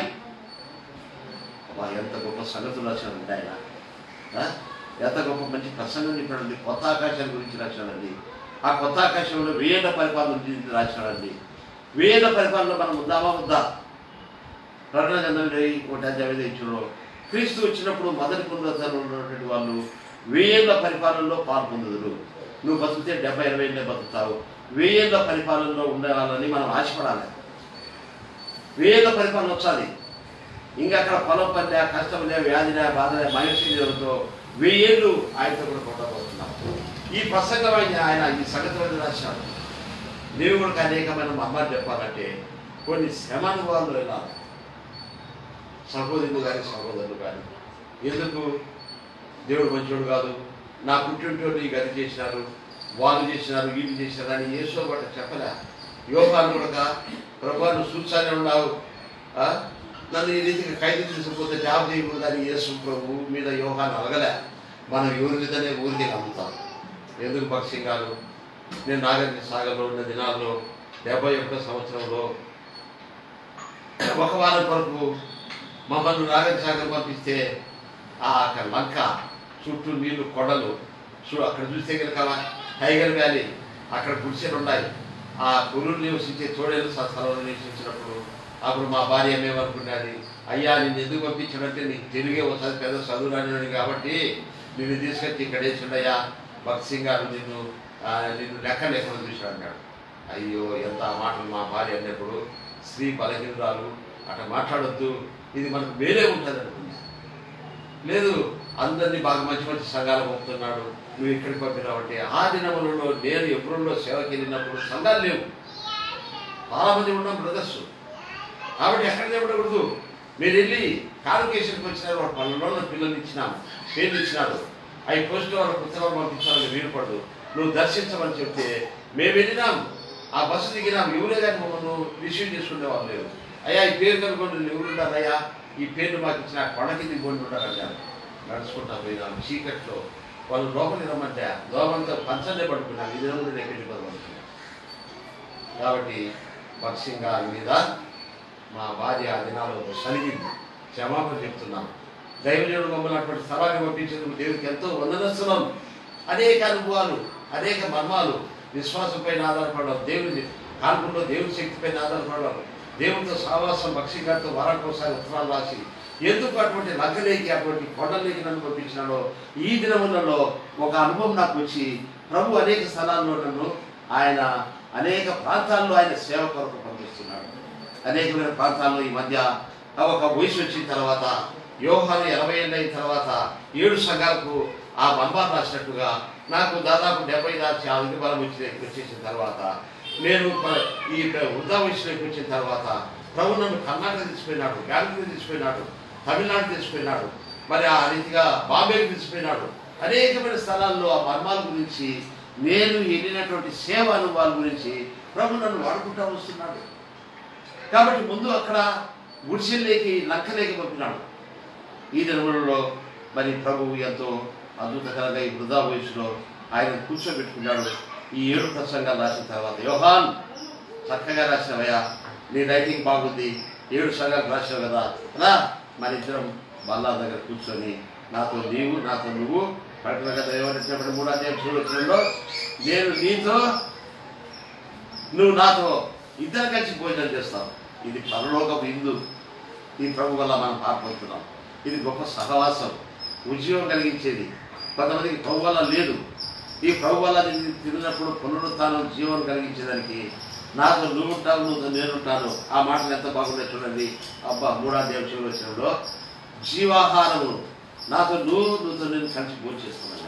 వా ఎంత గొప్ప సంగతులు రాశాడండి ఆయన ఆ? ఎంత గొప్ప మంచి ప్రసంగం చెప్పాడండి కొత్త ఆకాశం గురించి రాశాడండి ఆ కొత్త ఆకాశంలో వేద పరిపాలన గురించి రాశాడండి వేద పరిపాలన మనం ఉందామా వద్దా ప్రకటన గ్రంథంలో ఒకటి అధ్యాయం ఇచ్చిన క్రీస్తు వచ్చినప్పుడు మొదటి పునరుద్ధరణ ఉన్నటువంటి వాళ్ళు వెయ్యేళ్ళ పరిపాలనలో పాల్పొందుదురు నువ్వు బతికితే డెబ్బై ఇరవై ఏళ్ళే బతుకుతావు వెయ్యేళ్ళ పరిపాలనలో ఉండాలని మనం ఆశపడాలి వెయ్యేళ్ళ పరిపాలన వచ్చాలి ఇంకా అక్కడ పొలం పల్లె కష్టంలే వ్యాధిలే బాధలే మనిషితో వెయ్యేళ్ళు ఆయనతో కూడా కొట్టబోతున్నాం ఈ ప్రసంగం ఆయన ఆయన ఈ సంగతి రాశాడు దేవుడికి అనేకమైన మమ్మాలు చెప్పాలంటే కొన్ని శ్రమానుభవాలు వెళ్ళాలి సహోదరులు కానీ సహోదరులు కానీ ఎందుకు దేవుడు మంచోడు కాదు నా పుట్టింటోడు ఈ గది చేసినారు వాళ్ళు చేసినారు వీళ్ళు చేసినారు అని ఏసో బట్ట చెప్పలే యోగాలు కూడా ప్రభా నువ్వు చూసానే ఉన్నావు ఆ? నన్ను ఈ రీతికి ఖైదు తీసుకుపోతే జాబ్ చేయకూడదు అని యేసు ప్రభు మీద యోగాన్ని అలగలే మనం ఎవరి మీదనే ఊరికి నమ్ముతాం ఎందుకు పక్షింగాలు నేను నాగరిక సాగర్లో ఉన్న దినాల్లో డెబ్బై ఒక్క సంవత్సరంలో ఒక వారం కొరకు మమ్మల్ని నాగసాగర్ పంపిస్తే ఆ అక్కడ లంక చుట్టూ నీళ్లు కొండలు చూ అక్కడ చూస్తే కనుక టైగర్ వ్యాలీ అక్కడ గుడిసెలు ఉన్నాయి ఆ గురువులు నివసించే తోడేలు స్థలంలో నివసించినప్పుడు అప్పుడు మా భార్య ఏమేమనుకున్నది అయ్యా నిన్ను ఎందుకు పంపించాడంటే నీకు తెలుగే ఒకసారి పెద్ద చదువురాని కాబట్టి నిన్ను తీసుకొచ్చి ఇక్కడ వేసిండయ్యా భక్త్ సింగ్ గారు నిన్ను ఆ, నిన్ను లెక్క లేకుండా చూశాడు అన్నాడు అయ్యో ఎంత ఆ మాటలు మా భార్య అన్నప్పుడు స్త్రీ బలహీనురాలు అట్లా మాట్లాడొద్దు ఇది మనకు వేరే ఉంటుంది అనుకుంది లేదు అందరినీ బాగా మంచి మంచి సంఘాలు పంపుతున్నాడు నువ్వు ఇక్కడికి పంపినావంటే ఆ దినములలో నేను ఎప్పుడులో సేవకి వెళ్ళినప్పుడు సంఘాలు లేవు చాలా మంది ఉన్నాం బ్రదర్స్ కాబట్టి ఎక్కడ చెప్పకూడదు మీరు వెళ్ళి కాన్వకేషన్కి వచ్చినారు వాడు పన్నెండు పిల్లలు ఇచ్చినాం పేర్లు ఇచ్చినారు అవి పోస్ట్ వాళ్ళ పుస్తకాలు పంపించాలని వీలు పడదు నువ్వు దర్శించమని చెప్తే మేము వెళ్ళినాం ఆ బస్సు దిగినాం ఎవరే కానీ మమ్మల్ని రిసీవ్ చేసుకునే వాళ్ళు లేరు అయ్యా ఈ పేరు కనుక్కోండి ఎవరు ఉంటారు అయ్యా ఈ పేర్లు మాకు ఇచ్చిన కొండ కింది పోండి ఉంటారన్నారు నడుచుకుంటా పోయినాం చీకట్లో వాళ్ళు లోపలికి రమ్మంటే లోపంతా పంచనే పడుకున్నాం ఇది కూడా నేను ఎక్కడికి పడుకున్నాను కాబట్టి భక్సింగ్ గారి మీద మా భార్య ఆ దినాలు సలిగింది క్షమాపణ చెప్తున్నాను దైవజనుడు మమ్మల్ని అటువంటి స్థలాన్ని పంపించేందుకు దేవుడికి ఎంతో వందనస్తున్నాం అనేక అనుభవాలు అనేక మర్మాలు విశ్వాసంపై ఆధారపడడం దేవుని కాల్పుల్లో దేవుని శక్తిపై ఆధారపడడం దేవునితో సావాసం భక్సి గారితో వారానికి ఒకసారి ఉత్తరాలు రాసి ఎందుకు అటువంటి లగ్గలేకి అటువంటి కొండలేకి నన్ను పంపించినాడో ఈ దినములలో ఒక అనుభవం నాకు వచ్చి ప్రభు అనేక స్థలాల్లో నన్ను ఆయన అనేక ప్రాంతాల్లో ఆయన సేవ కొరకు పంపిస్తున్నాడు అనేకమైన ప్రాంతాల్లో ఈ మధ్య ఒక వయసు వచ్చిన తర్వాత యోహాను ఎనభై ఏళ్ళు అయిన తర్వాత ఏడు సంఘాలకు ఆ మన్బార్ రాసినట్టుగా నాకు దాదాపు డెబ్బై దాచి ఆ బలం వచ్చి వచ్చేసిన తర్వాత నేను ప- ఈ వృద్ధా వయసులోకి వచ్చిన తర్వాత ప్రభు నన్ను కర్ణాటక తీసుకుపోయినాడు బెంగళూరు తీసుకుపోయినాడు తమిళనాడు తీసుకుపోయినాడు మరి ఆ రీతిగా బాంబేకి తీసుకుపోయినాడు అనేకమైన స్థలాల్లో ఆ మర్మాల గురించి నేను వెళ్ళినటువంటి సేవ అనుభవాల గురించి ప్రభు నన్ను వాడుకుంటా వస్తున్నాడు కాబట్టి ముందు అక్కడ గుడిసెల్లేకి లంకలేకి పంపినాడు ఈ దినములలో మరి ప్రభువు ఎంతో అద్భుతకరంగా ఈ వృధా వయసులో ఆయన కూర్చోబెట్టుకున్నాడు ఈ ఏడు ప్రసంగాలు రాసిన తర్వాత యోహాన్ చక్కగా రాసినవయ్యా నీ రైటింగ్ బాగుంది ఏడు సంఘాలు రాసావు కదా రా మన ఇద్దరం బల్లా దగ్గర కూర్చొని నాతో నీవు నాతో నువ్వు ప్రకటన కదా ఎవరిచ్చినప్పుడు మూడో అధ్యాయం చూడొచ్చినలో నేను నీతో నువ్వు నాతో ఇద్దరు కలిసి భోజనం చేస్తావు ఇది పరలోక బిందు ఈ ప్రభు వల్ల మనం పాల్పడుతున్నాం ఇది గొప్ప సహవాసం ఉద్యోగం కలిగించేది కొంతమందికి ప్రభు వల్ల లేదు ఈ ప్రభు వల్ల నేను తిరిగినప్పుడు పునరుత్థానం జీవం కలిగించేదానికి నాతో నువ్వు ఉంటావు నువ్వు నేనుంటాను ఆ మాటలు ఎంత బాగున్నాయి చూడండి అబ్బా మూడా దేవశివులు వచ్చినప్పుడు జీవాహారము నాతో నువ్వు నువ్వుతో నేను కలిసి భోజనం చేసుకున్నాను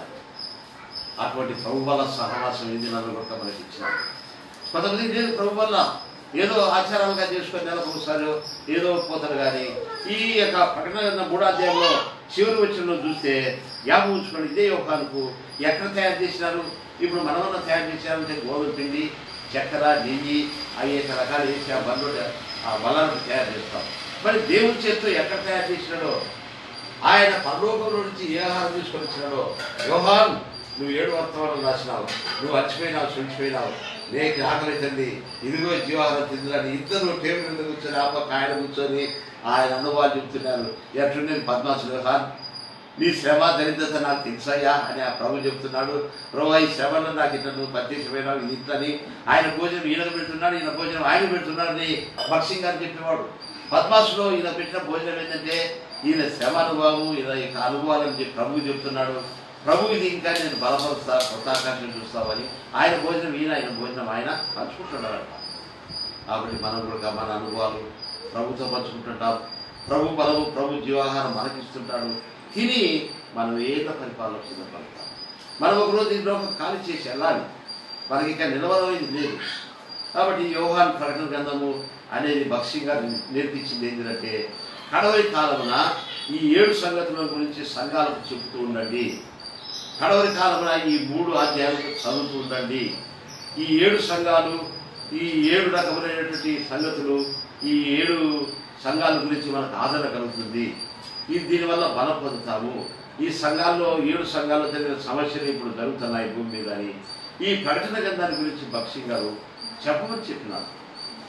అటువంటి ప్రభు వల్ల సహవాసం ఇది నన్ను గొప్ప మనకి ఇచ్చినాడు కొంతమంది లేదు ప్రభు వల్ల ఏదో ఆచారాలుగా చేసుకొని నెలకు ఒకసారి ఏదో పోతారు కానీ ఈ యొక్క ప్రకటన మూడాధ్యాయంలో చివరి వచ్చిన చూస్తే జ్ఞాపకం ఉంచుకోండి ఇదే యోగానికి ఎక్కడ తయారు చేసినారు ఇప్పుడు మనమన్నా తయారు చేశారంటే గోధుమ పిండి చక్కెర నెయ్యి అనేక రకాలు వేసి ఆ బల్లో ఆ బలాలను తయారు చేస్తాం మరి దేవుని చేతితో ఎక్కడ తయారు చేసినాడో ఆయన పరలోకంలో నుంచి ఏ ఆహారం తీసుకొని వచ్చినాడో యోహాన్ నువ్వు ఏడు వర్తమానం రాసినావు నువ్వు అచ్చిపోయినావు సుడిచిపోయినావు నీకు ఆకలి తండ్రి ఇదిగో జీవాహారం తిందని ఇద్దరు టేబుల్ మీద కూర్చొని ఆ పక్క ఆయన కూర్చొని ఆయన అనుభవాలు చెప్తున్నారు ఎట్లుండేది పద్మాసు యోహాన్ నీ శ్రమ దరిద్రత నాకు తెలుసయ్యా అని ఆ ప్రభు చెప్తున్నాడు ప్రభు ఈ శ్రమలో నాకు ఇట్లా నువ్వు ప్రత్యక్షమైనావు ఇది ఇట్లని ఆయన భోజనం ఈయన పెడుతున్నాడు ఈయన భోజనం ఆయన పెడుతున్నాడు అని భక్సింగ్ గారు చెప్పేవాడు పద్మాసులో ఈయన పెట్టిన భోజనం ఏంటంటే ఈయన శ్రమ అనుభవం ఈయన యొక్క అనుభవాలని చెప్పి ప్రభు చెప్తున్నాడు ప్రభు ఇది ఇంకా నేను బలపరుస్తా కొత్త ఆకాశం చూస్తామని ఆయన భోజనం ఈయన ఆయన భోజనం ఆయన పంచుకుంటున్నాడు కాబట్టి మనం కూడా మన అనుభవాలు ప్రభుతో పంచుకుంటుంటాం ప్రభు బలము ప్రభు జీవాహారం మనకిస్తుంటాడు తిని మనం ఏదో పరిపాలన సిద్ధపడతాం మనం ఒకరోజు ఈ లోకం ఖాళీ చేసి వెళ్ళాలి మనకి ఇంకా నిలవడమైంది లేదు కాబట్టి ఈ యోహాన్ ప్రకటన గ్రంథము అనేది భక్ష్యంగా నేర్పించింది ఏంటంటే కడవరి కాలమున ఈ ఏడు సంగతుల గురించి సంఘాలకు చెబుతూ ఉండండి కడవరి కాలమున ఈ మూడు అధ్యాయాలు చదువుతూ ఉండండి ఈ ఏడు సంఘాలు ఈ ఏడు రకములైనటువంటి సంగతులు ఈ ఏడు సంఘాల గురించి మనకు ఆదరణ కలుగుతుంది ఈ దీనివల్ల బలం పొందుతాము ఈ సంఘాల్లో ఏడు సంఘాల్లో జరిగిన సమస్యలు ఇప్పుడు జరుగుతున్నాయి భూమి మీద అని ఈ ప్రకటన గ్రంథాన్ని గురించి భక్ష్యం గారు చెప్పమని చెప్పినారు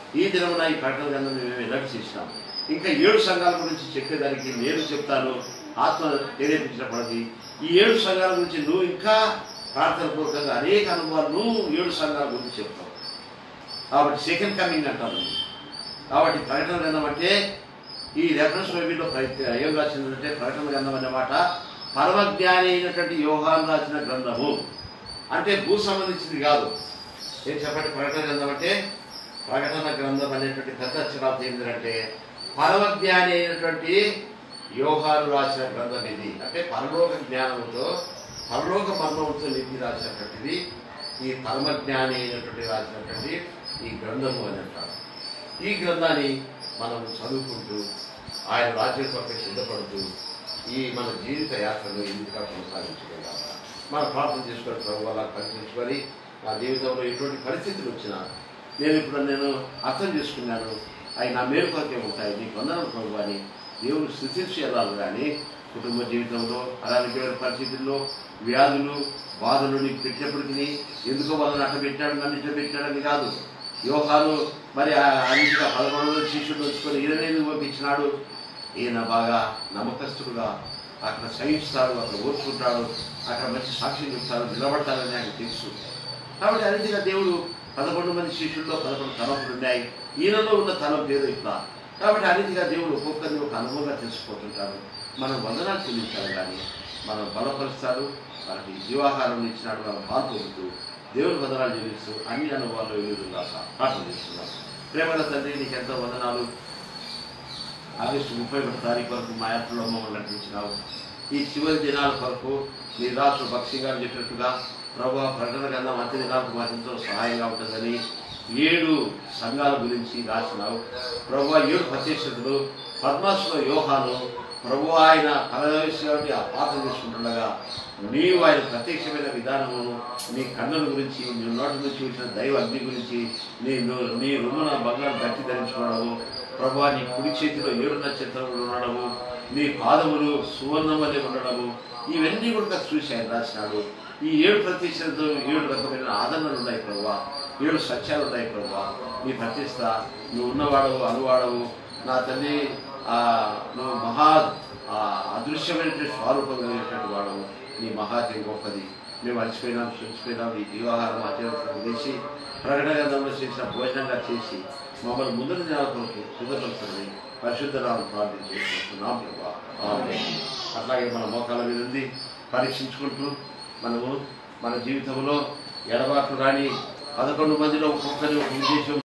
ఈ దినమున ఈ ప్రకటన గ్రంథం మేము ఎన్నటి చేసినాం ఇంకా ఏడు సంఘాల గురించి చెప్పేదానికి నేను చెప్తాను ఆత్మ ప్రేరేపించబడింది ఈ ఏడు సంఘాల గురించి నువ్వు ఇంకా ప్రార్థన పూర్వకంగా అనేక అనుభవాలు నువ్వు ఏడు సంఘాల గురించి చెప్తావు కాబట్టి సెకండ్ కమింగ్ అంటారు కాబట్టి ప్రకటన గ్రంథం అంటే ఈ రెఫరెన్స్ బైబిల్లో ప్రతి- ఏం రాసిందంటే ప్రకటన గ్రంథం అనే మాట పరమజ్ఞాని అయినటువంటి యోహాన్ రాసిన గ్రంథము అంటే భూ సంబంధించింది కాదు ఏం చెప్పండి ప్రకటన గ్రంథం అంటే ప్రకటన గ్రంథం అనేటువంటి పెద్ద అక్షరాలు ఏంటంటే పరమజ్ఞాని అయినటువంటి యోహాను రాసిన గ్రంథం ఇది అంటే పరలోక జ్ఞానంతో పరలోక మర్మంతో నిధి రాసినటువంటిది ఈ పరమజ్ఞాని అయినటువంటి రాసినటువంటి ఈ గ్రంథము అని అంటారు ఈ గ్రంథాన్ని మనం చదువుకుంటూ ఆయన రాజ్యం కొరకు సిద్ధపడుతూ ఈ మన జీవిత యాత్రను ఇందుగా కొనసాగించగలగాలి మనం ప్రార్థన చేసుకొని ప్రభు వల్ల కనిపించుకొని నా జీవితంలో ఎటువంటి పరిస్థితులు వచ్చినా నేను ఇప్పుడు నేను అర్థం చేసుకున్నాను అవి నా మేలు కొరకే ఉంటాయి నీకు వందనం ప్రభు అని దేవుడు స్థితించి వెళ్ళాలి కానీ కుటుంబ జీవితంలో అనారోగ్యమైన పరిస్థితుల్లో వ్యాధులు బాధలు నీకు పెట్టినప్పటికీ ఎందుకో వాళ్ళని అట్ట పెట్టాడు నన్ను ఇట్లా పెట్టాడని కాదు యోగాలు మరి అన్నింటిగా పదకొండు శిష్యుడు వచ్చుకొని ఈయన ఎందుకు పంపించినాడు ఈయన బాగా నమ్మకస్తుడుగా అక్కడ సహిస్తాడు అక్కడ ఓర్చుకుంటాడు అక్కడ మంచి సాక్ష్యం చెప్తాడు నిలబడతాడని ఆయనకు తెలుసు కాబట్టి ఆ రీతిగా దేవుడు పదకొండు మంది శిష్యుల్లో పదకొండు తలంపులు ఉన్నాయి ఈయనలో ఉన్న తలంపు ఏదో ఇట్లా కాబట్టి ఆ రీతిగా దేవుడు ఒక్కొక్కరిని ఒక అనుభవంగా తెలుసుకుంటుంటాడు మనం వందనాలు చెల్లించాలి కానీ మనం బలపరుస్తాడు మనకి జీవాహారం ఇచ్చినాడు మనం పాల్పొందుతూ దేవుని వందనాలు చెల్లిస్తూ అన్ని అనుభవాల్లో ఎదురుగా ప్రార్థన చేస్తున్నాం ప్రేమల తండ్రి నీకు ఎంతో వందనాలు ఆగస్టు ముప్పై ఒకటి తారీఖు వరకు మా యాత్రలో మమ్మల్ని నడిపించినావు ఈ చివరి దినాల వరకు నీ రాష్ట్ర భక్సి గారు చెప్పినట్టుగా ప్రభు ప్రకటన గ్రంథం అంత్య దినాలకు మాకు ఎంతో సహాయంగా ఉంటుందని ఏడు సంఘాల గురించి రాసినావు ప్రభు ఏడు ప్రత్యక్షతలు పద్మాసుల యోహాను ప్రభు ఆయన పరదవేశి కాబట్టి ఆ పాత్ర తీసుకుంటుండగా నీవు ఆయన ప్రత్యక్షమైన విధానమును నీ కన్నుల గురించి నీ నోటి నుంచి వచ్చిన దైవ అగ్ని గురించి నీ నో- నీ రుమన బంగారు గట్టి ధరించుకోవడము ప్రభు నీ కుడి చేతిలో ఏడు నక్షత్రములు ఉండడము నీ పాదములు సువర్ణం వలె ఉండడము ఇవన్నీ కూడా చూసి ఆయన రాసినాడు ఈ ఏడు ప్రత్యక్షతతో ఏడు రకమైన ఆదరణలు ఉన్నాయి ప్రభు ఏడు సత్యాలు ఉన్నాయి ప్రభు నీ ప్రతిష్ట నువ్వు ఉన్నవాడవు అనువాడవు నా తల్లి ఆ, నువ్వు మహా ఆ, అదృశ్యమైనటువంటి స్వరూపం కలిగినటువంటి వాడవు నీ మహాత్యం గొప్పది మేము అలసిపోయినాం చూసిపోయినాం ఈ జీవాహారం ఆచరణ చేసి ప్రకటన గ్రంథంలో చేసిన భోజనంగా చేసి మమ్మల్ని ముందు జ్ఞాపకులకు కుదరపరుస్తుంది పరిశుద్ధ నామం ప్రార్థన చేసుకుంటున్నాం ప్రభా ఆమేన్. అట్లాగే మన మోకాల మీద ఉంది పరీక్షించుకుంటూ మనము మన జీవితంలో ఎడబాట్లు రాని పదకొండు మందిలో ఒక్కొక్కరి ఒక ఉద్దేశం